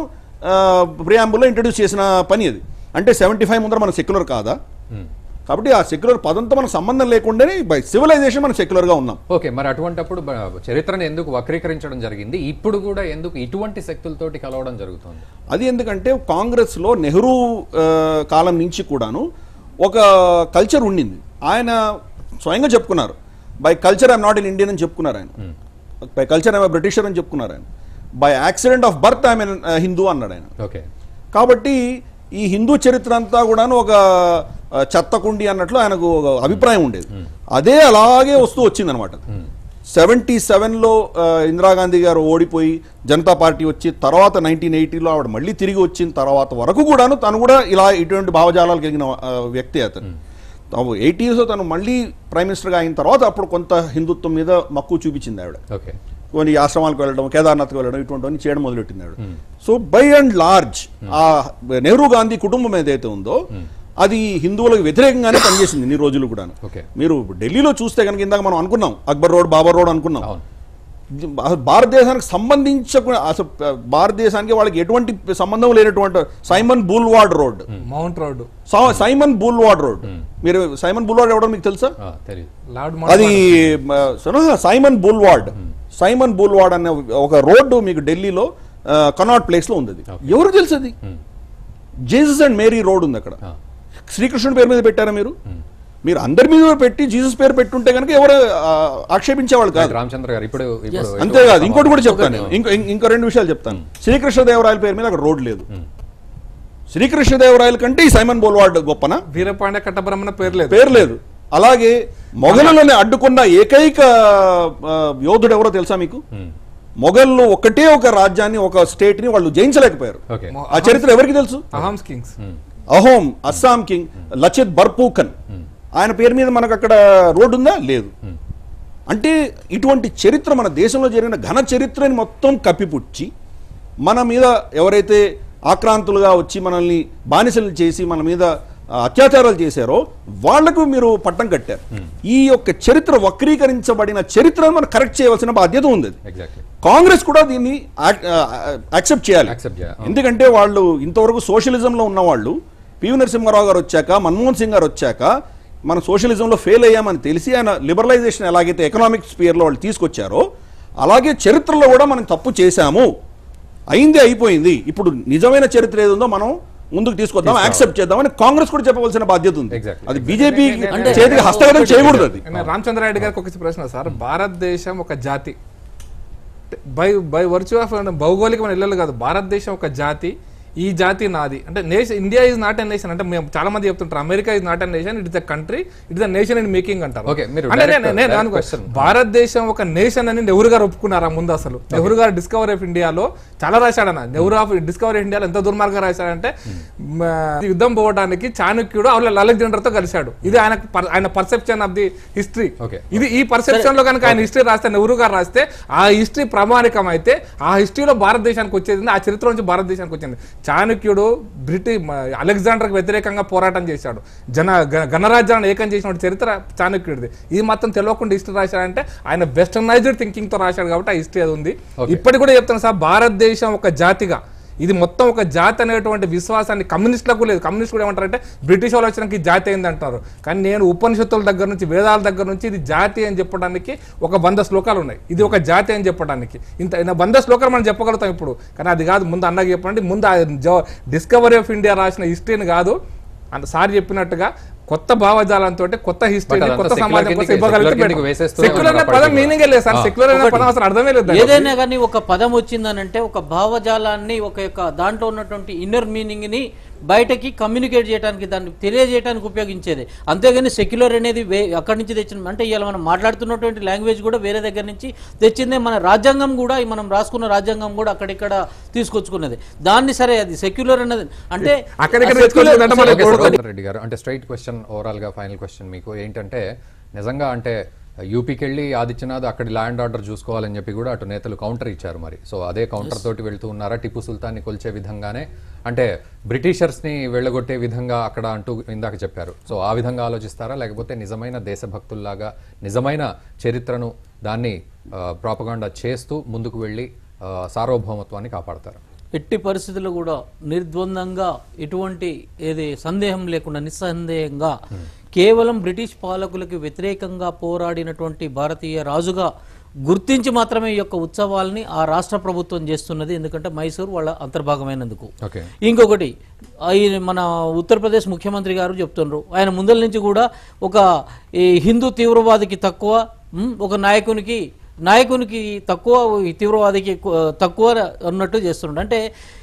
[SPEAKER 6] ప్రియాంబుల్లో ఇంట్రడ్యూస్ చేసిన పని అది అంటే సెవెంటీ ఫైవ్ ముందర మన సెక్యులర్ కాదా కాబట్టి ఆ సెక్యులర్ పదంతో మనకు సంబంధం లేకుండానే బై సివిలైజేషన్ మనం సెక్యులర్గా ఉన్నాం
[SPEAKER 1] ఓకే మరి అటువంటప్పుడు బ- చరిత్రను ఎందుకు వక్రీకరించడం జరిగింది ఇప్పుడు కూడా ఎందుకు ఇటువంటి శక్తులతోటి కలవడం జరుగుతుంది
[SPEAKER 6] అది ఎందుకంటే కాంగ్రెస్లో నెహ్రూ ఆ, కాలం నుంచి కూడాను ఒక కల్చర్ ఉండింది ఆయన స్వయంగా చెప్పుకున్నారు by culture I'm not in Indian అని చెప్పుకున్నారు ఆయన బై కల్చర్ ఐఎమ్ బ్రిటిషర్ అని చెప్పుకున్నారు ఆయన by accident of birth I'm Hindu అన్నాడు ఆయన
[SPEAKER 1] ఓకే
[SPEAKER 6] కాబట్టి ఈ హిందూ చరిత్ర అంతా కూడాను ఒక ఆ, చెత్త కుండి అన్నట్లు ఆయనకు ఒక అభిప్రాయం ఉండేది అదే అలాగే వస్తూ వచ్చిందనమాట సెవెంటీ సెవెన్లో ఇందిరాగాంధీ గారు ఓడిపోయి జనతా పార్టీ వచ్చి తర్వాత నైన్టీన్ ఎయిటీలో ఆవిడ మళ్ళీ తిరిగి వచ్చిన తర్వాత వరకు కూడాను తను కూడా ఇలా ఇటువంటి భావజాలాలు కలిగిన ఆ, వ్యక్తి అతను ఎయిటీస్ తను మళ్ళీ ప్రైమ్ మినిస్టర్గా అయిన తర్వాత అప్పుడు కొంత హిందుత్వం మీద మక్కువ చూపించింది ఆవిడ
[SPEAKER 1] ఓకే
[SPEAKER 6] కొన్ని ఆశ్రమాలకు వెళ్ళడం కేదార్నాథ్కి వెళ్ళడం ఇటువంటివన్నీ చేయడం మొదలెట్టింది ఆవిడ సో బై అండ్ లార్జ్ ఆ నెహ్రూ గాంధీ కుటుంబం ఏదైతే ఉందో అది హిందువులకు వ్యతిరేకంగానే పనిచేసింది ఇన్ని రోజులు కూడా
[SPEAKER 1] ఓకే.
[SPEAKER 6] మీరు ఢిల్లీలో చూస్తే కనుక ఇందాక మనం అనుకున్నాం అక్బర్ రోడ్ బాబర్ రోడ్ అనుకున్నాం
[SPEAKER 1] అవును
[SPEAKER 6] అసలు భారతదేశానికి సంబంధించకుండా అసలు భారతదేశానికి వాళ్ళకి ఎటువంటి సంబంధం లేనటువంటి Simon Boulevard road
[SPEAKER 8] mount road
[SPEAKER 6] సా- సైమన్ బూల్వార్డ్ రోడ్ మీరు సైమన్ బూల్వార్డ్ ఎవడో మీకు తెలుసా
[SPEAKER 1] ఆ, తెలియదు
[SPEAKER 8] లార్డ్
[SPEAKER 6] అది మ, సరే, సైమన్ బూల్వార్డ్ సైమన్ బూల్వార్డ్ అనే ఒక రోడ్డు మీకు ఢిల్లీలో ఆ, కనాట్ ప్లేస్ లో ఉంది అది ఎవరు తెలుసు అది జీసస్ అండ్ మేరీ రోడ్ ఉంది అక్కడ
[SPEAKER 1] ఆ.
[SPEAKER 6] శ్రీకృష్ణుడి పేరు మీద పెట్టారా మీరు మీరు అందరి మీద పెట్టి జీసస్ పేరు పెట్టుంటే కనుక ఎవరు ఆ, ఆక్షేపించేవాళ్ళు కాదు
[SPEAKER 1] రామచంద్ర గారు ఇప్పుడు ఇప్పుడు
[SPEAKER 6] అంతేకాదు ఇంకోటి కూడా చెప్తాను నేను. ఇంకో ఇం- ఇంకో రెండు విషయాలు చెప్తాను శ్రీకృష్ణదేవరాయల పేరు మీద అక్కడ రోడ్ లేదు శ్రీకృష్ణదేవరాయల కంటే ఈ సైమన్ బోల్వార్డ్ గొప్పనా
[SPEAKER 8] వీరపాండ్య కట్టబ్రహ్మణ పేరు లేదు
[SPEAKER 6] పేరు లేదు అలాగే మొఘలులని అడ్డుకున్న ఏకైక ఆ, యోధుడు ఎవరో తెలుసా మీకు మొఘళ్ళు ఒకటే ఒక రాజ్యాన్ని ఒక స్టేట్ ని వాళ్ళు జయించలేకపోయారు
[SPEAKER 1] ఓకే
[SPEAKER 6] ఆ చరిత్ర ఎవరికి తెలుసు
[SPEAKER 8] అహామ్స్ కింగ్స్
[SPEAKER 6] అహోం అస్సాం కింగ్ లచిత్ బర్పూకన్ ఆయన పేరు మీద మనకు అక్కడ రోడ్డు ఉందా లేదు అంటే ఇటువంటి చరిత్ర మన దేశంలో జరిగిన ఘన చరిత్రని మొత్తం కప్పిపుచ్చి మన మీద ఎవరైతే ఆక్రాంతులుగా వచ్చి మనల్ని బానిసలు చేసి మన మీద ఆ, అత్యాచారాలు చేశారో వాళ్లకు మీరు పట్టం కట్టారు ఈ యొక్క చరిత్ర వక్రీకరించబడిన చరిత్రను మనం కరెక్ట్ చేయవలసిన బాధ్యత ఉంది
[SPEAKER 1] ఎగ్జాక్ట్లీ
[SPEAKER 6] కాంగ్రెస్ కూడా దీన్ని యాక్సెప్ట్ చేయాలి
[SPEAKER 1] Accept చేయాలి.
[SPEAKER 6] ఎందుకంటే వాళ్ళు ఇంతవరకు సోషలిజంలో ఉన్న వాళ్ళు పివి నరసింహారావు గారు వచ్చాక మన్మోహన్ సింగ్ గారు వచ్చాక మన సోషలిజంలో ఫెయిల్ అయ్యామని తెలిసి ఆయన లిబరలైజేషన్ ఎలాగైతే ఎకనామిక్ స్పియర్లో వాళ్ళు తీసుకొచ్చారో అలాగే చరిత్రలో కూడా మనం తప్పు చేశాము అయింది అయిపోయింది ఇప్పుడు నిజమైన చరిత్ర ఏది ఉందో మనం ముందుకు తీసుకొద్దాం యాక్సెప్ట్ చేద్దామని కాంగ్రెస్ కూడా చెప్పవలసిన బాధ్యత ఉంది
[SPEAKER 1] Exactly.
[SPEAKER 6] అది బీజేపీ
[SPEAKER 8] అంటే
[SPEAKER 6] చేతికి హస్తగతం చేయకూడదు అది
[SPEAKER 8] నేను రామచంద్రారెడ్డి గారికి ఒక ప్రశ్న సార్ భారతదేశం ఒక జాతి బై బై వర్చ్యూ ఆఫ్ భౌగోళికమైన ఇళ్ళలు కాదు భారతదేశం ఒక జాతి ఈ జాతి నాది అంటే nation India is not a nation అంటే మేము చాలా మంది చెప్తుంటారు America is not a nation it is a country it is a nation in making అంటారు
[SPEAKER 1] Okay, మీరు
[SPEAKER 8] అంటే
[SPEAKER 1] direct-
[SPEAKER 8] నేను- నేను
[SPEAKER 1] direct
[SPEAKER 8] అనుకో-
[SPEAKER 1] question.
[SPEAKER 8] భారతదేశం ఒక నేషన్ అని నెహ్రూ గారు ఒప్పుకున్నారా ముందు అసలు నెహ్రూ గారు డిస్కవరీ ఆఫ్ ఇండియాలో చాలా రాశాడన్న నెహ్రూ ఆఫ్ డిస్కవరీ ఆఫ్ ఇండియాలో ఎంత దుర్మార్గంగా రాశాడంటే మ, యుద్ధం పోవడానికి చాణక్యుడు అలెగ్జాండర్ తో కలిశాడు ఇది ఆయన ఆయన perception of the history
[SPEAKER 1] Okay.
[SPEAKER 8] ఇది ఈ పర్సెప్షన్ లో కనుక ఆయన హిస్టరీ రాస్తే నెహ్రూ గారు రాస్తే ఆ హిస్టరీ ప్రామాణికం అయితే ఆ హిస్టరీలో భారతదేశానికి వచ్చేది ఆ చరిత్ర నుంచి భారతదేశానికి వచ్చింది చాణక్యుడు బ్రిటిష్ అలెగ్జాండర్కి వ్యతిరేకంగా పోరాటం చేశాడు జన గ- గణరాజ్యాన్ని ఏకం చేసిన చరిత్ర చాణక్యుడిది ఇది మొత్తం తెలియకుండా హిస్టరీ రాశాడంటే ఆయన వెస్టర్నైజ్డ్ థింకింగ్ తో రాశాడు కాబట్టి ఆ హిస్టరీ అది ఉంది
[SPEAKER 1] Okay.
[SPEAKER 8] ఇప్పటికి కూడా చెప్తాను సార్ భారతదేశం ఒక జాతిగా ఇది మొత్తం ఒక జాతి అనేటువంటి విశ్వాసాన్ని కమ్యూనిస్టులకు లేదు కమ్యూనిస్ట్ కూడా ఏమంటారంటే బ్రిటిష్ వాళ్ళు వచ్చినాక ఈ జాతి అయింది అంటారు కానీ నేను ఉపనిషత్తుల దగ్గర నుంచి వేదాల దగ్గర నుంచి ఇది జాతి అని చెప్పడానికి ఒక వంద శ్లోకాలు ఉన్నాయి ఇది ఒక జాతి అని చెప్పడానికి ఇంత ఇంత వంద శ్లోకాలు మనం చెప్పగలుగుతాం ఇప్పుడు కానీ అది కాదు ముందు అన్నకి చెప్పండి ముందు డిస్కవరీ ఆఫ్ ఇండియా రాసిన హిస్టరీని కాదు అంత సార్ చెప్పినట్టుగా కొత్త భావజాలంతో కొత్త హిస్టరీ
[SPEAKER 1] అదంతా
[SPEAKER 8] కొత్త
[SPEAKER 1] secular
[SPEAKER 8] సమాజం
[SPEAKER 1] కిందకి-
[SPEAKER 8] కోసం ఇవ్వగలిగితే
[SPEAKER 1] secular కిందకి వేసేస్తూనే
[SPEAKER 8] సెక్యులర్ అనే
[SPEAKER 1] ఉన్నారు
[SPEAKER 8] పదం
[SPEAKER 1] అప్పటికి
[SPEAKER 8] మీనింగే లేదు సార్
[SPEAKER 1] ఆ.
[SPEAKER 8] సెక్యులర్ అనే పదం అసలు అర్థమే లేదు దానికి.
[SPEAKER 7] ఏదైనా కానీ ఒక పదం వచ్చిందనంటే ఒక భావజాలాన్ని ఒక యొక్క దాంట్లో ఉన్నటువంటి ఇన్నర్ మీనింగ్ ని బయటకి కమ్యూనికేట్ చేయడానికి దాన్ని తెలియజేయడానికి ఉపయోగించేది అంతేగాని సెక్యులర్ అనేది వే అక్కడి నుంచి తెచ్చిన అంటే ఇవాళ మనం మాట్లాడుతున్నటువంటి లాంగ్వేజ్ కూడా వేరే దగ్గర నుంచి తెచ్చిందే మన రాజ్యాంగం కూడా ఈ మనం రాసుకున్న రాజ్యాంగం కూడా అక్కడిక్కడ తీసుకొచ్చుకున్నది దాన్ని సరే అది సెక్యులర్ అన్నది అంటే
[SPEAKER 8] అక్కడిక్కడ
[SPEAKER 7] ఆ secular-
[SPEAKER 8] తెచ్చుకొచ్చిందంటే మనకి
[SPEAKER 7] secular-
[SPEAKER 1] సురేందర్ రెడ్డి గారు అంటే స్ట్రైట్ క్వశ్చన్ ఓవరాల్ గా ఫైనల్ క్వశ్చన్ మీకు ఏంటంటే నిజంగా అంటే యూపీకి వెళ్ళి ఆదిత్యనాథ్ అక్కడి ల్యాండ్ ఆర్డర్ చూసుకోవాలని చెప్పి కూడా అటు నేతలు కౌంటర్ ఇచ్చారు మరి సో అదే కౌంటర్ తోటి వెళ్తూ ఉన్నారా టిప్పు సుల్తాన్ని కొల్చే విధంగానే అంటే బ్రిటిషర్స్ ని వెళ్ళగొట్టే విధంగా అక్కడ అంటూ ఇందాక చెప్పారు సో ఆ విధంగా ఆలోచిస్తారా లేకపోతే నిజమైన దేశభక్తుల్లాగా నిజమైన చరిత్రను దాన్ని ప్రాపగాండా చేస్తూ ముందుకు వెళ్ళి ఆ, సార్వభౌమత్వాన్ని కాపాడతారు
[SPEAKER 7] ఎట్టి పరిస్థితుల్లో కూడా నిర్ద్వందంగా ఎటువంటి ఏది సందేహం లేకుండా నిస్సందేహంగా కేవలం బ్రిటిష్ పాలకులకు వ్యతిరేకంగా పోరాడినటువంటి భారతీయ రాజుగా గుర్తించి మాత్రమే ఈ యొక్క ఉత్సవాల్ని ఆ రాష్ట్ర ప్రభుత్వం చేస్తున్నది ఎందుకంటే మైసూర్ వాళ్ళ అంతర్భాగమైనందుకు
[SPEAKER 1] ఓకే
[SPEAKER 7] ఇంకొకటి ఆయన మన ఉత్తరప్రదేశ్ ముఖ్యమంత్రి గారు చెప్తున్నారు ఆయన ముందల నుంచి కూడా ఒక ఈ హిందూ తీవ్రవాదికి తక్కువ ఉమ్, ఒక నాయకునికి నాయకునికి తక్కువ ఈ తీవ్రవాదికి ఎక్కువ- తక్కువ అన్నట్టు చేస్తున్నాడు అంటే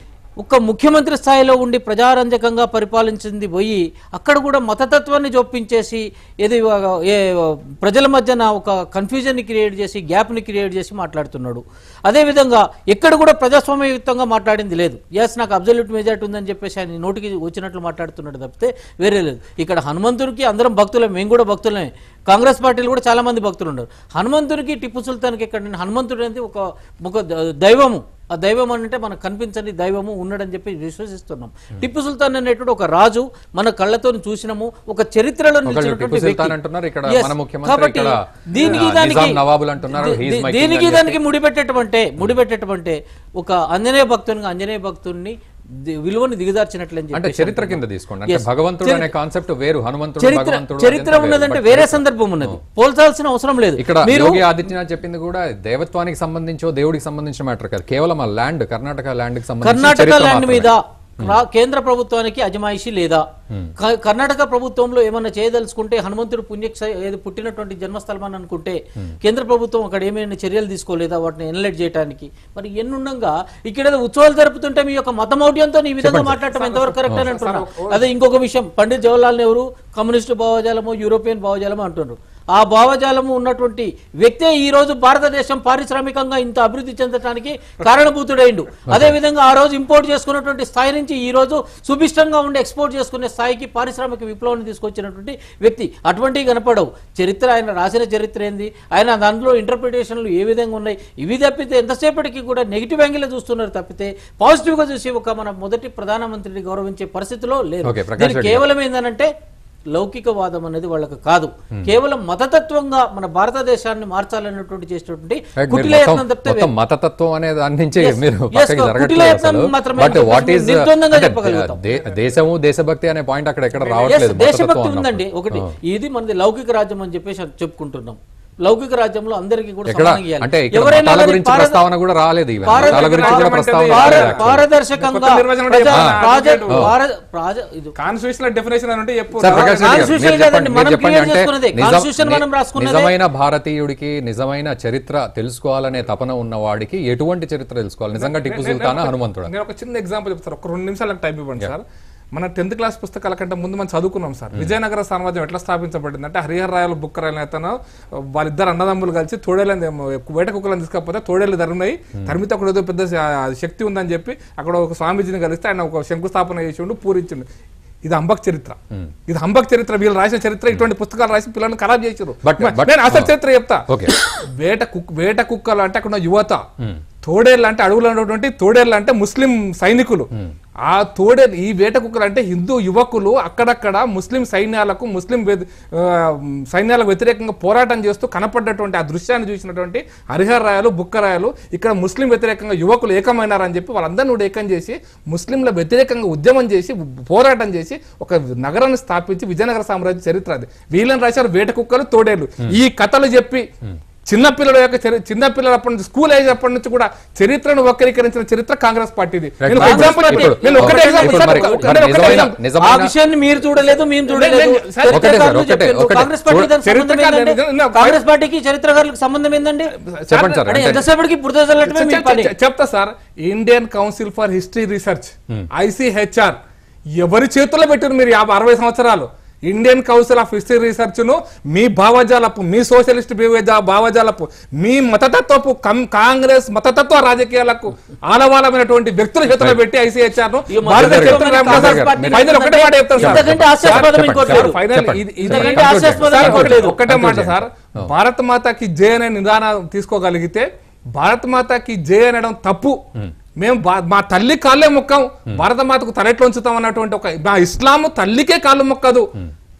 [SPEAKER 7] ఒక ముఖ్యమంత్రి స్థాయిలో ఉండి ప్రజారంజకంగా పరిపాలించింది పోయి అక్కడ కూడా మతతత్వాన్ని జొప్పించేసి ఏది ఒక- ఏ ప్రజల మధ్యన ఒక కన్ఫ్యూజన్ని క్రియేట్ చేసి గ్యాప్ని క్రియేట్ చేసి మాట్లాడుతున్నాడు అదేవిధంగా ఎక్కడ కూడా ప్రజాస్వామ్యయుక్తంగా మాట్లాడింది లేదు ఎస్ నాకు అబ్జల్యూట్ మెజార్టీ ఉందని చెప్పేసి ఆయన నోటికి వచ్చినట్లు మాట్లాడుతున్నాడు తప్పితే వేరే లేదు ఇక్కడ హనుమంతుడికి అందరం భక్తులే మేము కూడా భక్తులమే కాంగ్రెస్ పార్టీలు కూడా చాలా మంది భక్తులు ఉన్నారు హనుమంతుడికి టిప్పు సుల్తాన్కి ఇక్కడ నేను హనుమంతుడు అనేది ఒక ఒక ద- దైవము ఆ దైవం అంటే మనకు కనిపించని దైవము ఉన్నాడని చెప్పి విశ్వసిస్తున్నాం టిప్పు సుల్తాన్ అనేటువంటి ఒక రాజు మన కళ్ళతో చూసినాము ఒక చరిత్రలో
[SPEAKER 1] ఒకళ్ళు
[SPEAKER 7] నిలిచినటువంటి
[SPEAKER 1] టిప్పు సుల్తాన్
[SPEAKER 7] వ్యక్తి.
[SPEAKER 1] అంటున్నారు, ఇక్కడ
[SPEAKER 7] Yes.
[SPEAKER 1] మన ముఖ్యమంత్రి
[SPEAKER 7] కాబట్టి
[SPEAKER 1] ఇక్కడ,
[SPEAKER 7] దీనికి
[SPEAKER 1] ఆ,
[SPEAKER 7] దానికి
[SPEAKER 1] నిజాం నవాబులు అంటున్నారు,
[SPEAKER 7] దీ-
[SPEAKER 1] he is
[SPEAKER 7] దీ-
[SPEAKER 1] my king
[SPEAKER 7] దీనికి
[SPEAKER 1] అని
[SPEAKER 7] దానికి ముడిపెట్టేటమంటే ముడిపెట్టేటమంటే ఒక ఆంజనేయ భక్తుని ఆంజనేయ భక్తుడిని ది- విలువని దిగదార్చినట్లని
[SPEAKER 1] అంటే
[SPEAKER 7] చెప్పేసి
[SPEAKER 1] చరిత్ర కింద
[SPEAKER 7] అంటున్నాను.
[SPEAKER 1] తీసుకోండి అంటే
[SPEAKER 7] Yes.
[SPEAKER 1] భగవంతుడు
[SPEAKER 7] చరి-
[SPEAKER 1] అనే కాన్సెప్ట్ వేరు హనుమంతుడు
[SPEAKER 7] చరిత్ర
[SPEAKER 1] భగవంతుడు
[SPEAKER 7] చరిత్ర
[SPEAKER 1] అదంతా వేరు.
[SPEAKER 7] ఉన్నదంటే
[SPEAKER 1] But
[SPEAKER 7] వేరే
[SPEAKER 1] చరిత్ర-
[SPEAKER 7] సందర్భం ఉన్నది పోల్చాల్సిన అవసరం లేదు
[SPEAKER 1] ఇక్కడ
[SPEAKER 7] మీరు
[SPEAKER 1] యోగి ఆదిత్యనాథ్ చెప్పింది కూడా దైవత్వానికి సంబంధించో దేవుడికి సంబంధించిన మ్యాటర్ కాదు కేవలం ఆ ల్యాండ్ కర్ణాటక ల్యాండ్ కి సంబంధించిన
[SPEAKER 7] కర్ణాటక
[SPEAKER 1] చరిత్ర
[SPEAKER 7] ల్యాండ్
[SPEAKER 1] మాత్రమే.
[SPEAKER 7] మీద రా- కేంద్ర ప్రభుత్వానికి అజమాయిషీ లేదా క- కర్ణాటక ప్రభుత్వంలో ఏమన్నా చేయదలుచుకుంటే హనుమంతుడు పుణ్యక్ష ఏది పుట్టినటువంటి జన్మస్థలం అని అనుకుంటే కేంద్ర ప్రభుత్వం అక్కడ ఏమైనా చర్యలు తీసుకోలేదా వాటిని ఎన్లైట్ చేయడానికి మరి ఎన్నుండగా ఇక్కడ ఏదో ఉత్సవాలు జరుపుతుంటే మీ యొక్క మతమౌఢ్యంతో ఈ విధంగా మాట్లాడటం ఎంతవరకు కరెక్ట్ అని అంటున్నా అదే ఇంకొక విషయం పండిత్ జవహర్లాల్ నెహ్రూ కమ్యూనిస్టు భావజాలము యూరోపియన్ భావజాలము అంటున్నారు ఆ భావజాలము ఉన్నటువంటి వ్యక్తే ఈ రోజు భారతదేశం పారిశ్రామికంగా ఇంత అభివృద్ధి చెందడానికి కారణభూతుడైండు అదే విధంగా ఆ రోజు ఇంపోర్ట్ చేసుకున్నటువంటి స్థాయి నుంచి ఈ రోజు సుభిష్టంగా ఉండి ఎక్స్పోర్ట్ చేసుకునే స్థాయికి పారిశ్రామిక విప్లవాన్ని తీసుకొచ్చినటువంటి వ్యక్తి అటువంటివి కనపడవు చరిత్ర ఆయన రాసిన చరిత్ర ఏంది ఆయన దాంట్లో ఇంటర్ప్రిటేషన్లు ఏ విధంగా ఉన్నాయి ఇవి తప్పితే ఎంతసేపటికి కూడా నెగిటివ్ యాంగిల్ చూస్తున్నారు తప్పితే పాజిటివ్ గా చూసి ఒక మన మొదటి ప్రధానమంత్రిని గౌరవించే పరిస్థితిలో లేరు
[SPEAKER 1] Okay, ప్రకాష్
[SPEAKER 7] దీనికి
[SPEAKER 1] రెడ్డి
[SPEAKER 7] కేవలం ఏంటంటే లౌకికవాదం అనేది వాళ్ళకి కాదు కేవలం మతతత్వంగా మన భారతదేశాన్ని మార్చాలన్నటువంటి చేసేటువంటి
[SPEAKER 1] Right, మీరు
[SPEAKER 7] కుటిలయత్నం
[SPEAKER 1] మొత్తం-
[SPEAKER 7] తప్పితే
[SPEAKER 1] మొత్తం మతతత్వం అనే దాని నుంచి
[SPEAKER 7] Yes,
[SPEAKER 1] మీరు
[SPEAKER 7] yes,
[SPEAKER 1] పక్కకి
[SPEAKER 7] కుటిల
[SPEAKER 1] జరగట్లేదు
[SPEAKER 7] యత్నం
[SPEAKER 1] అసలు
[SPEAKER 7] మాత్రమే
[SPEAKER 1] బట్ వాట్ ఈస్
[SPEAKER 7] నిర్ద్వందంగా చెప్పగలుగుతాం.
[SPEAKER 1] దేశము దేశభక్తి అనే పాయింట్ అక్కడ ఎక్కడ
[SPEAKER 7] Yes,
[SPEAKER 1] రావట్లేదు
[SPEAKER 7] దేశభక్తి
[SPEAKER 1] మతతత్వం
[SPEAKER 7] ఉందండి
[SPEAKER 1] అన్నప్పుడు.
[SPEAKER 7] ఒకటి ఇది మనది లౌకిక రాజ్యం అని చెప్పేసి చెప్పుకుంటున్నాం లౌకిక రాజ్యంలో అందరికీ కూడా
[SPEAKER 1] ఎక్కడ
[SPEAKER 7] సమానంగా ఇవ్వాలి.
[SPEAKER 1] అంటే ఇక్కడ
[SPEAKER 7] ఎవరైనా
[SPEAKER 1] మతాల
[SPEAKER 7] కానీ
[SPEAKER 1] గురించి
[SPEAKER 7] పారద-
[SPEAKER 1] ప్రస్తావన కూడా రాలేదు ఈవెన్.
[SPEAKER 7] పారద-
[SPEAKER 1] మతాల గురించి కూడా
[SPEAKER 8] రాజ్యం
[SPEAKER 1] ప్రస్తావన
[SPEAKER 8] అంటే
[SPEAKER 7] పార-
[SPEAKER 1] రాలేదు actually.
[SPEAKER 7] పారదర్శకంగా
[SPEAKER 8] కొత్త నిర్వచనం
[SPEAKER 7] ప్రజా-
[SPEAKER 8] చెప్పాలా?
[SPEAKER 7] ప్రాజ-
[SPEAKER 8] అడ్వకేటు.
[SPEAKER 7] పార- ప్రాజ- ఇది
[SPEAKER 8] కాన్స్టిట్యూషన్ డెఫినేషన్ అంటే చెప్పు
[SPEAKER 1] సార్ ప్రకాష్ రెడ్డి గారు,
[SPEAKER 7] Constitution
[SPEAKER 1] మీరు చెప్పండి,
[SPEAKER 7] లేదండి, మనం
[SPEAKER 1] మీరు చెప్పండి
[SPEAKER 7] create
[SPEAKER 1] అంటే
[SPEAKER 7] చేసుకున్నదే.
[SPEAKER 1] నిజం-
[SPEAKER 7] Constitution మనం రాసుకున్నదే.
[SPEAKER 1] నిజమైన భారతీయుడికి నిజమైన చరిత్ర తెలుసుకోవాలనే తపన ఉన్న వాడికి ఎటువంటి చరిత్ర తెలుసుకోవాలి నిజంగా టిప్పు సుల్తానా హనుమంతుడా
[SPEAKER 8] నేను ఒక చిన్న ఎగ్జాంపుల్ చెప్తాను ఒక రెండు నిమిషాలకు టైం ఇవ్వండి సార్ మన టెన్త్ క్లాస్ పుస్తకాల కంటే ముందు మనం చదువుకున్నాం సార్ విజయనగర సామ్రాజ్యం ఎట్లా స్థాపించబడింది అంటే హరిహర రాయలు బుక్కరాయలు అతను వాళ్ళిద్దరు అన్నదమ్ములు కలిసి తోడేళ్ళని వేట కుక్కలను తీసుకపోతే తోడేళ్ళు తరిమినాయి తరిమితే అక్కడ ఏదో పెద్ద శ- శక్తి ఉందని చెప్పి అక్కడ ఒక స్వామీజీని కలిస్తే ఆయన ఒక శంకుస్థాపన చేసిండు పూరించిండు ఇది అంబక్ చరిత్ర ఇది అంబక్ చరిత్ర వీళ్ళు రాసిన చరిత్ర ఇటువంటి పుస్తకాలు రాసి పిల్లల్ని ఖరాబ్ చేసారు
[SPEAKER 1] But- but-
[SPEAKER 8] నేను అసలు చరిత్ర చెప్తా
[SPEAKER 1] Okay.
[SPEAKER 8] వేట కుక్ వేట కుక్కలు అంటే అక్కడ ఉన్న యువత తోడేళ్ళు అంటే అడవులు ఉన్నటువంటి తోడేళ్ళు అంటే ముస్లిం సైనికులు ఆ తోడే ఈ వేట కుక్కలు అంటే హిందూ యువకులు అక్కడక్కడ ముస్లిం సైన్యాలకు ముస్లిం వ్య- ఆ, సైన్యాలకు వ్యతిరేకంగా పోరాటం చేస్తూ కనపడ్డటువంటి ఆ దృశ్యాన్ని చూసినటువంటి హరిహర రాయలు బుక్కరాయలు ఇక్కడ ముస్లిం వ్యతిరేకంగా యువకులు ఏకమైనారని చెప్పి వాళ్ళందరినీ కూడా ఏకం చేసి ముస్లింల వ్యతిరేకంగా ఉద్యమం చేసి పోరాటం చేసి ఒక నగరాన్ని స్థాపించి విజయనగర సామ్రాజ్య చరిత్ర అది వీళ్ళని రాశారు వేట కుక్కలు తోడేళ్ళు ఈ కథలు చెప్పి చిన్నపిల్లల యొక్క చరి- చిన్నపిల్లల అప్పటి నుంచి స్కూల్ ఏజ్ అప్పటి నుంచి కూడా చరిత్రను వక్రీకరించిన చరిత్ర కాంగ్రెస్ పార్టీది నేను ఒక
[SPEAKER 1] Right.
[SPEAKER 8] ఎగ్జాంపుల్
[SPEAKER 1] ఇప్పుడు-
[SPEAKER 8] చెప్పి- నేను ఒకటే
[SPEAKER 1] ఇప్పుడు
[SPEAKER 8] ఎగ్జాంపుల్ సార్,
[SPEAKER 1] మరి-
[SPEAKER 8] ఒక-
[SPEAKER 1] మరి
[SPEAKER 8] ఒకటే
[SPEAKER 1] నిజమైన-
[SPEAKER 8] ఎగ్జాంపుల్.
[SPEAKER 7] ఆ
[SPEAKER 1] నిజమైన
[SPEAKER 7] విషయాన్ని మీరు చూడలేదు మేము చూడలేదు
[SPEAKER 8] లేదు, లేదు, సార్,
[SPEAKER 1] ఒకటే సార్,
[SPEAKER 7] చరిత్రకారులు
[SPEAKER 1] ఒకటే,
[SPEAKER 7] చెప్పారు.
[SPEAKER 1] ఒకటే.
[SPEAKER 7] కాంగ్రెస్ పార్టీ దానికి సంబంధం
[SPEAKER 8] చరిత్రకారులు
[SPEAKER 7] ఏందండి?
[SPEAKER 8] నేను- నేను-
[SPEAKER 7] కాంగ్రెస్ పార్టీకి చరిత్రకారులకు సంబంధం ఏందండి
[SPEAKER 1] చెప్పండి సార్
[SPEAKER 7] అంటే
[SPEAKER 1] అంటే-
[SPEAKER 7] ఎంతసేపటికి బురద చల్లటమే మీ
[SPEAKER 8] చె-
[SPEAKER 7] పని
[SPEAKER 8] చె- చెప్తా sir Indian council for history research ICHR ఎవరి చేతుల్లో పెట్టారు మీరు యాభై అరవై సంవత్సరాలు Indian council of history research ను మీ భావజాలపు మీ సోషలిస్ట్ భావజా- భావజాలపు మీ మతతత్వపు కం- కాంగ్రెస్ మతతత్వ రాజకీయాలకు ఆలవాలమైనటువంటి వ్యక్తుల చేతుల్లో పెట్టి ఐసిహెచ్ఆర్ ను
[SPEAKER 7] ఇక
[SPEAKER 8] భారత
[SPEAKER 7] మొదటి
[SPEAKER 8] చరిత్ర
[SPEAKER 7] మన
[SPEAKER 8] రామ్
[SPEAKER 7] కాంగ్రెస్
[SPEAKER 8] ప్రసాద్
[SPEAKER 7] పార్టీ
[SPEAKER 8] ఫైనల్ ఒకటే మాట చెప్తాను సార్
[SPEAKER 7] ఇంతకంటే హాస్యాస్పదం
[SPEAKER 1] చెప్పండి,
[SPEAKER 7] ఇంకోటి
[SPEAKER 1] చెప్పండి.
[SPEAKER 7] లేదు.
[SPEAKER 8] ఫైనల్
[SPEAKER 1] చెప్పండి.
[SPEAKER 8] ఇది- ఇది
[SPEAKER 1] చెప్పండి.
[SPEAKER 7] ఇంతకంటే హాస్యాస్పదం
[SPEAKER 8] సార్,
[SPEAKER 7] ఇంకోటి
[SPEAKER 8] ఒకటే-
[SPEAKER 7] లేదు.
[SPEAKER 8] ఒక్కటే మాట
[SPEAKER 1] Conclude
[SPEAKER 8] సార్
[SPEAKER 1] చేయండి.
[SPEAKER 8] భారత మాతకి జై అనే నిదానం తీసుకోగలిగితే భారత మాతకి జై అనడం తప్పు మేము బా- మా తల్లి కాళ్ళే మొక్కం భారత మాతకు తలెట్లు ఉంచుతాం అన్నటువంటి ఒక మా ఇస్లాం తల్లికే కాళ్ళు మొక్కదు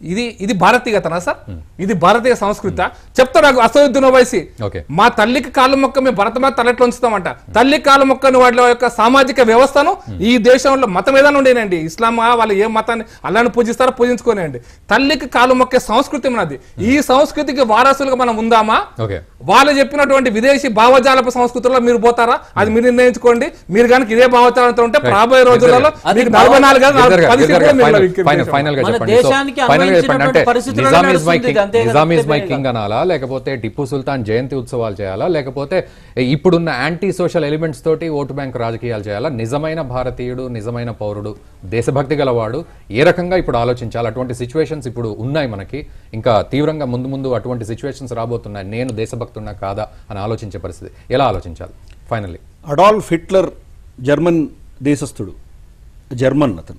[SPEAKER 8] ఇది ఇది భారతీయతనా సార్ ఇది భారతీయ సంస్కృత చెప్తా నాకు అసదుద్దీన్ ఓవైసీ
[SPEAKER 1] ఓకే.
[SPEAKER 8] మా తల్లికి కాలు మొక్క మేము భరతమాత తలెట్లు ఉంచుతామంట తల్లి కాలు మొక్కని వాళ్ళ యొక్క సామాజిక వ్యవస్థను ఈ దేశంలో మతం ఏదైనా ఉండేనండి ఇస్లాం ఆ, వాళ్ళు ఏ మతాన్ని అల్లాని పూజిస్తారో పూజించుకోనండి తల్లికి కాలు మొక్కే సంస్కృతి ఉన్నది ఈ సంస్కృతికి వారసులుగా మనం ఉందామా
[SPEAKER 1] ఓకే
[SPEAKER 8] వాళ్ళు చెప్పినటువంటి విదేశీ భావజాలపు సంస్కృతిలో మీరు పోతారా అది మీరు నిర్ణయించుకోండి మీరు కనుక ఇదే భావజాలంతో ఉంటే రాబోయే రోజులలో
[SPEAKER 7] అది
[SPEAKER 8] మీకు నలభై నాలుగు కాదు,
[SPEAKER 1] గిరిధర్ గారు,
[SPEAKER 8] పది
[SPEAKER 1] గిరిధర్
[SPEAKER 8] సీట్లు
[SPEAKER 1] గారు,
[SPEAKER 8] మీరు
[SPEAKER 1] ఫైనల్-
[SPEAKER 8] విక్కిరి
[SPEAKER 1] ఫైనల్-
[SPEAKER 8] చేశారు.
[SPEAKER 1] ఫైనల్ గా
[SPEAKER 7] మన
[SPEAKER 1] చెప్పండి. సో,
[SPEAKER 7] దేశానికి
[SPEAKER 1] ఫైనల్ గా చెప్పండి. అంటే
[SPEAKER 7] అన్వయించినటువంటి పరిస్థితుల్లో
[SPEAKER 1] నిజాం is my
[SPEAKER 7] నడుస్తుంది.
[SPEAKER 1] king-
[SPEAKER 7] అంతే కదా,
[SPEAKER 1] నిజాం is my
[SPEAKER 7] అంతే
[SPEAKER 1] king అనాలా లేకపోతే టిప్పు సుల్తాన్ జయంతి ఉత్సవాలు చేయాలా లేకపోతే ఇప్పుడున్న యాంటీ సోషల్ ఎలిమెంట్స్ తోటి ఓటు బ్యాంక్ రాజకీయాలు చేయాలా నిజమైన భారతీయుడు నిజమైన పౌరుడు దేశభక్తి గలవాడు ఏ రకంగా ఇప్పుడు ఆలోచించాలి అటువంటి సిచ్యువేషన్స్ ఇప్పుడు ఉన్నాయి మనకి ఇంకా తీవ్రంగా ముందు ముందు అటువంటి సిచ్యువేషన్స్ రాబోతున్నాయి నేను దేశభక్తున్నా కాదా అని ఆలోచించే పరిస్థితి ఎలా ఆలోచించాలి ఫైనల్లీ
[SPEAKER 6] అడాల్ఫ్ హిట్లర్ జర్మన్ దేశస్థుడు జర్మన్ అతను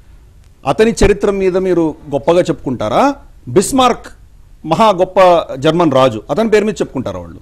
[SPEAKER 6] అతని చరిత్ర మీద మీరు గొప్పగా చెప్పుకుంటారా బిస్మార్క్ మహా గొప్ప జర్మన్ రాజు అతని పేరు మీద చెప్పుకుంటారా వాళ్ళు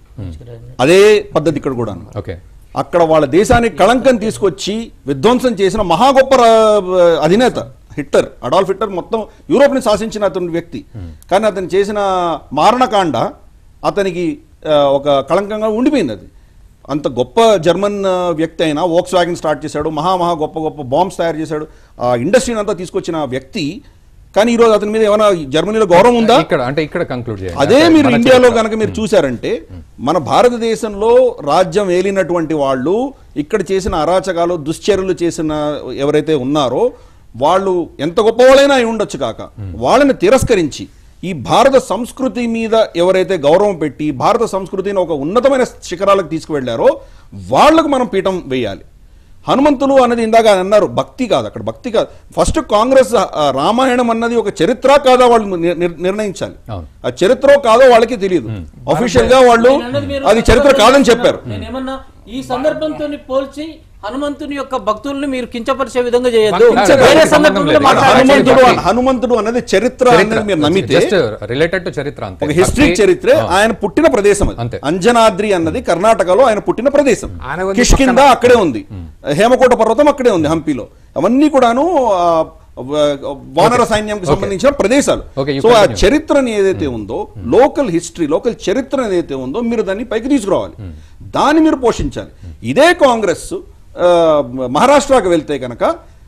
[SPEAKER 6] అదే పద్ధతి ఇక్కడ కూడా
[SPEAKER 1] ఓకే
[SPEAKER 6] అక్కడ వాళ్ళ దేశానికి కళంకం తీసుకొచ్చి విధ్వంసం చేసిన మహా గొప్ప రా- అధినేత హిట్లర్ అడాల్ఫ్ హిట్లర్ మొత్తం యూరోప్ని శాసించిన అతని వ్యక్తి కానీ అతను చేసిన మారణకాండ అతనికి ఆ, ఒక కళంకంగా ఉండిపోయింది అది అంత గొప్ప జర్మన్ ఆ, వ్యక్తి అయినా వోక్స్ వ్యాగన్ స్టార్ట్ చేశాడు మహా మహా గొప్ప గొప్ప బాంబ్స్ తయారు చేశాడు ఆ ఇండస్ట్రీని అంతా తీసుకొచ్చిన వ్యక్తి కానీ ఈరోజు అతని మీద ఏమైనా జర్మనీలో గౌరవం ఉందా
[SPEAKER 1] ఇక్కడ అంటే ఇక్కడ కంక్లూడ్ చేయండి
[SPEAKER 6] అదే
[SPEAKER 1] అంటే
[SPEAKER 6] మీరు
[SPEAKER 1] మన
[SPEAKER 6] ఇండియాలో
[SPEAKER 1] చరిత్ర.
[SPEAKER 6] కనుక మీరు చూశారంటే మన భారతదేశంలో రాజ్యం ఏలినటువంటి వాళ్ళు ఇక్కడ చేసిన అరాచకాలు దుశ్చర్యలు చేసిన ఎవరైతే ఉన్నారో వాళ్ళు ఎంత గొప్పవాళ్ళైనా అయి ఉండొచ్చు కాక వాళ్ళని తిరస్కరించి ఈ భారత సంస్కృతి మీద ఎవరైతే గౌరవం పెట్టి భారత సంస్కృతిని ఒక ఉన్నతమైన శిఖరాలకు తీసుకువెళ్లారో వాళ్లకు మనం పీఠం వేయాలి హనుమంతులు అన్నది ఇందాక ఆయన అన్నారు భక్తి కాదు అక్కడ భక్తి కాదు ఫస్ట్ కాంగ్రెస్ ఆ, రామాయణం అన్నది ఒక చరిత్ర కాదా వాళ్ళు నిర్- నిర్- నిర్ణయించాలి
[SPEAKER 1] అవును.
[SPEAKER 6] ఆ చరిత్ర కాదో వాళ్ళకి తెలియదు అఫీషియల్ గా వాళ్ళు
[SPEAKER 7] నేను అన్నది మీరు
[SPEAKER 6] అది చరిత్ర కాదని చెప్పారు
[SPEAKER 7] నేను ఏమన్నా ఈ సందర్భంతో పోల్చి హనుమంతుని యొక్క భక్తుల్ని మీరు కించపరిచే విధంగా చేయొద్దు
[SPEAKER 1] కించపరిచే
[SPEAKER 7] వేరే
[SPEAKER 1] సంబంధం
[SPEAKER 7] సందర్భంలో
[SPEAKER 1] లేదు.
[SPEAKER 7] మాట్లాడండి.
[SPEAKER 6] హనుమంతుడు
[SPEAKER 1] భక్తి.
[SPEAKER 6] హనుమంతుడు అన్నది చరిత్ర అనేది మీరు నమ్మితే
[SPEAKER 1] జస్ట్ రిలేటెడ్ టు చరిత్ర అంతే
[SPEAKER 6] ఒక హిస్టరీ
[SPEAKER 1] భక్తి-
[SPEAKER 6] చరిత్ర
[SPEAKER 1] ఆ.
[SPEAKER 6] ఆయన పుట్టిన ప్రదేశం
[SPEAKER 1] అంతే.
[SPEAKER 6] అది అంజనాద్రి అన్నది కర్ణాటకలో ఆయన పుట్టిన ప్రదేశం
[SPEAKER 8] ఆయన ఉంది
[SPEAKER 6] కిష్కింద
[SPEAKER 8] పక్కన.
[SPEAKER 6] అక్కడే ఉంది హేమకోట పర్వతం అక్కడే ఉంది హంపీలో అవన్నీ కూడాను ఆ, వ- వానర సైన్యంకి సంబంధించిన ప్రదేశాలు
[SPEAKER 1] Okay, you
[SPEAKER 6] సో ఆ
[SPEAKER 1] continue.
[SPEAKER 6] చరిత్రని ఏదైతే ఉందో లోకల్ హిస్టరీ లోకల్ చరిత్ర ఏదైతే ఉందో మీరు దాన్ని పైకి తీసుకురావాలి దాన్ని మీరు పోషించాలి ఇదే కాంగ్రెస్ ఆ, మహారాష్ట్రకి వెళ్తే కనుక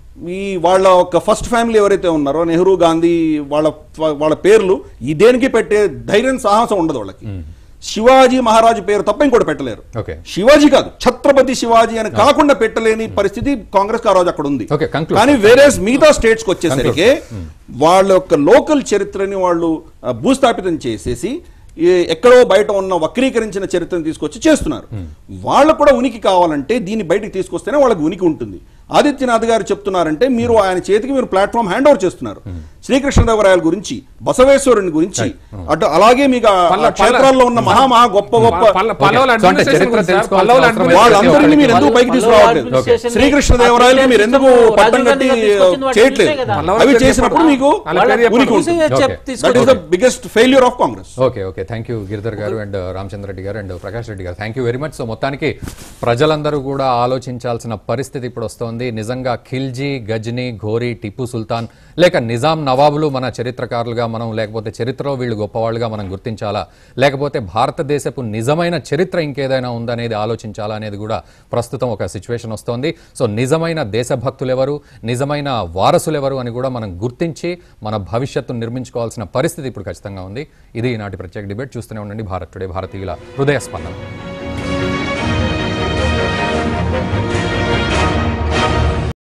[SPEAKER 6] ఈ వాళ్ళ ఒక ఫస్ట్ ఫ్యామిలీ ఎవరైతే ఉన్నారో నెహ్రూ గాంధీ వాళ్ళ వాళ్ళ పేర్లు ఈ దేనికి పెట్టే ధైర్యం సాహసం ఉండదు వాళ్ళకి శివాజీ మహారాజు పేరు తప్ప ఇంకోటి పెట్టలేరు
[SPEAKER 1] Okay.
[SPEAKER 6] శివాజీ కాదు ఛత్రపతి శివాజీ అని కాకుండా పెట్టలేని పరిస్థితి కాంగ్రెస్ ఆ రోజు అక్కడ ఉంది
[SPEAKER 1] Okay, conclude.
[SPEAKER 6] కానీ వేరే మిగతా స్టేట్స్ కి వచ్చేసరికి వాళ్ళ యొక్క లోకల్ చరిత్రని వాళ్ళు ఆ, భూస్థాపితం చేసేసి ఈ ఎక్కడో బయట ఉన్న వక్రీకరించిన చరిత్రను తీసుకొచ్చి చేస్తున్నారు వాళ్ళకు కూడా ఉనికి కావాలంటే దీన్ని బయటికి తీసుకొస్తేనే వాళ్ళకి ఉనికి ఉంటుంది ఆదిత్యనాథ్ గారు చెప్తున్నారంటే మీరు ఆయన చేతికి మీరు ప్లాట్ఫామ్ హ్యాండ్ ఓవర్ చేస్తున్నారు శ్రీకృష్ణదేవరాయల గురించి బసవేశ్వరుని గురించి అటు అలాగే మీకు ఆ- ఆ
[SPEAKER 8] పల్ల-
[SPEAKER 6] క్షేత్రాల్లో ఉన్న మహా మహా గొప్ప గొప్ప
[SPEAKER 8] పల్ల- పల్లవుల
[SPEAKER 1] Okay. సో అంటే
[SPEAKER 8] administration
[SPEAKER 1] చరిత్ర
[SPEAKER 8] గురించి సార్,
[SPEAKER 1] తెలుసుకోవాల్సిన
[SPEAKER 8] పల్లవుల
[SPEAKER 1] అవసరం
[SPEAKER 8] administration
[SPEAKER 6] వాళ్ళందరినీ మీరు ఎందుకు పైకి
[SPEAKER 7] పల్లవ
[SPEAKER 6] తీసుకురావట్లేదు
[SPEAKER 7] administration ని
[SPEAKER 6] శ్రీకృష్ణదేవరాయలకి మీరు ఎందుకు
[SPEAKER 7] రాజీవ్
[SPEAKER 6] పట్టం
[SPEAKER 7] గాంధీ
[SPEAKER 6] కట్టి
[SPEAKER 7] గారు తీసుకొచ్చిన వాటిని
[SPEAKER 6] చేయట్లేదు
[SPEAKER 7] చూసే కదా.
[SPEAKER 8] పల్లవుల
[SPEAKER 6] అవి
[SPEAKER 8] పేరు
[SPEAKER 6] చేసినప్పుడు
[SPEAKER 8] చెప్పండి.
[SPEAKER 6] మీకు
[SPEAKER 8] వాళ్ళ
[SPEAKER 7] వాళ్ళ
[SPEAKER 8] పేరు
[SPEAKER 6] ఉనికి
[SPEAKER 7] చూసే
[SPEAKER 6] ఉంటుంది
[SPEAKER 7] చెప్-
[SPEAKER 1] Okay.
[SPEAKER 6] దట్ ఈస్ ద
[SPEAKER 7] తీసుకొచ్చి
[SPEAKER 6] biggest failure of Congress
[SPEAKER 1] okay okay thank you Giridhar గారు అండ్ రామచంద్ర రెడ్డి గారు అండ్ ప్రకాష్ రెడ్డి గారు thank you very much so మొత్తానికి ప్రజలందరూ కూడా ఆలోచించాల్సిన పరిస్థితి ఇప్పుడు వస్తోంది నిజంగా ఖిల్జీ గజ్నీ ఘోరీ టిప్పు సుల్తాన్ లేక నిజాం నవాబులు మన చరిత్రకారులుగా మనం లేకపోతే చరిత్రలో వీళ్ళు గొప్పవాళ్ళుగా మనం గుర్తించాలా లేకపోతే భారతదేశపు నిజమైన చరిత్ర ఇంకేదైనా ఉందనేది ఆలోచించాలా అనేది కూడా ప్రస్తుతం ఒక సిచ్యువేషన్ వస్తోంది సో నిజమైన దేశభక్తులు ఎవరు నిజమైన వారసులు ఎవరు అని కూడా మనం గుర్తించి మన భవిష్యత్తును నిర్మించుకోవాల్సిన పరిస్థితి ఇప్పుడు ఖచ్చితంగా ఉంది ఇది ఈనాటి ప్రత్యేక డిబేట్ చూస్తూనే ఉండండి భారత్ టుడే భారతీయుల హృదయ స్పందన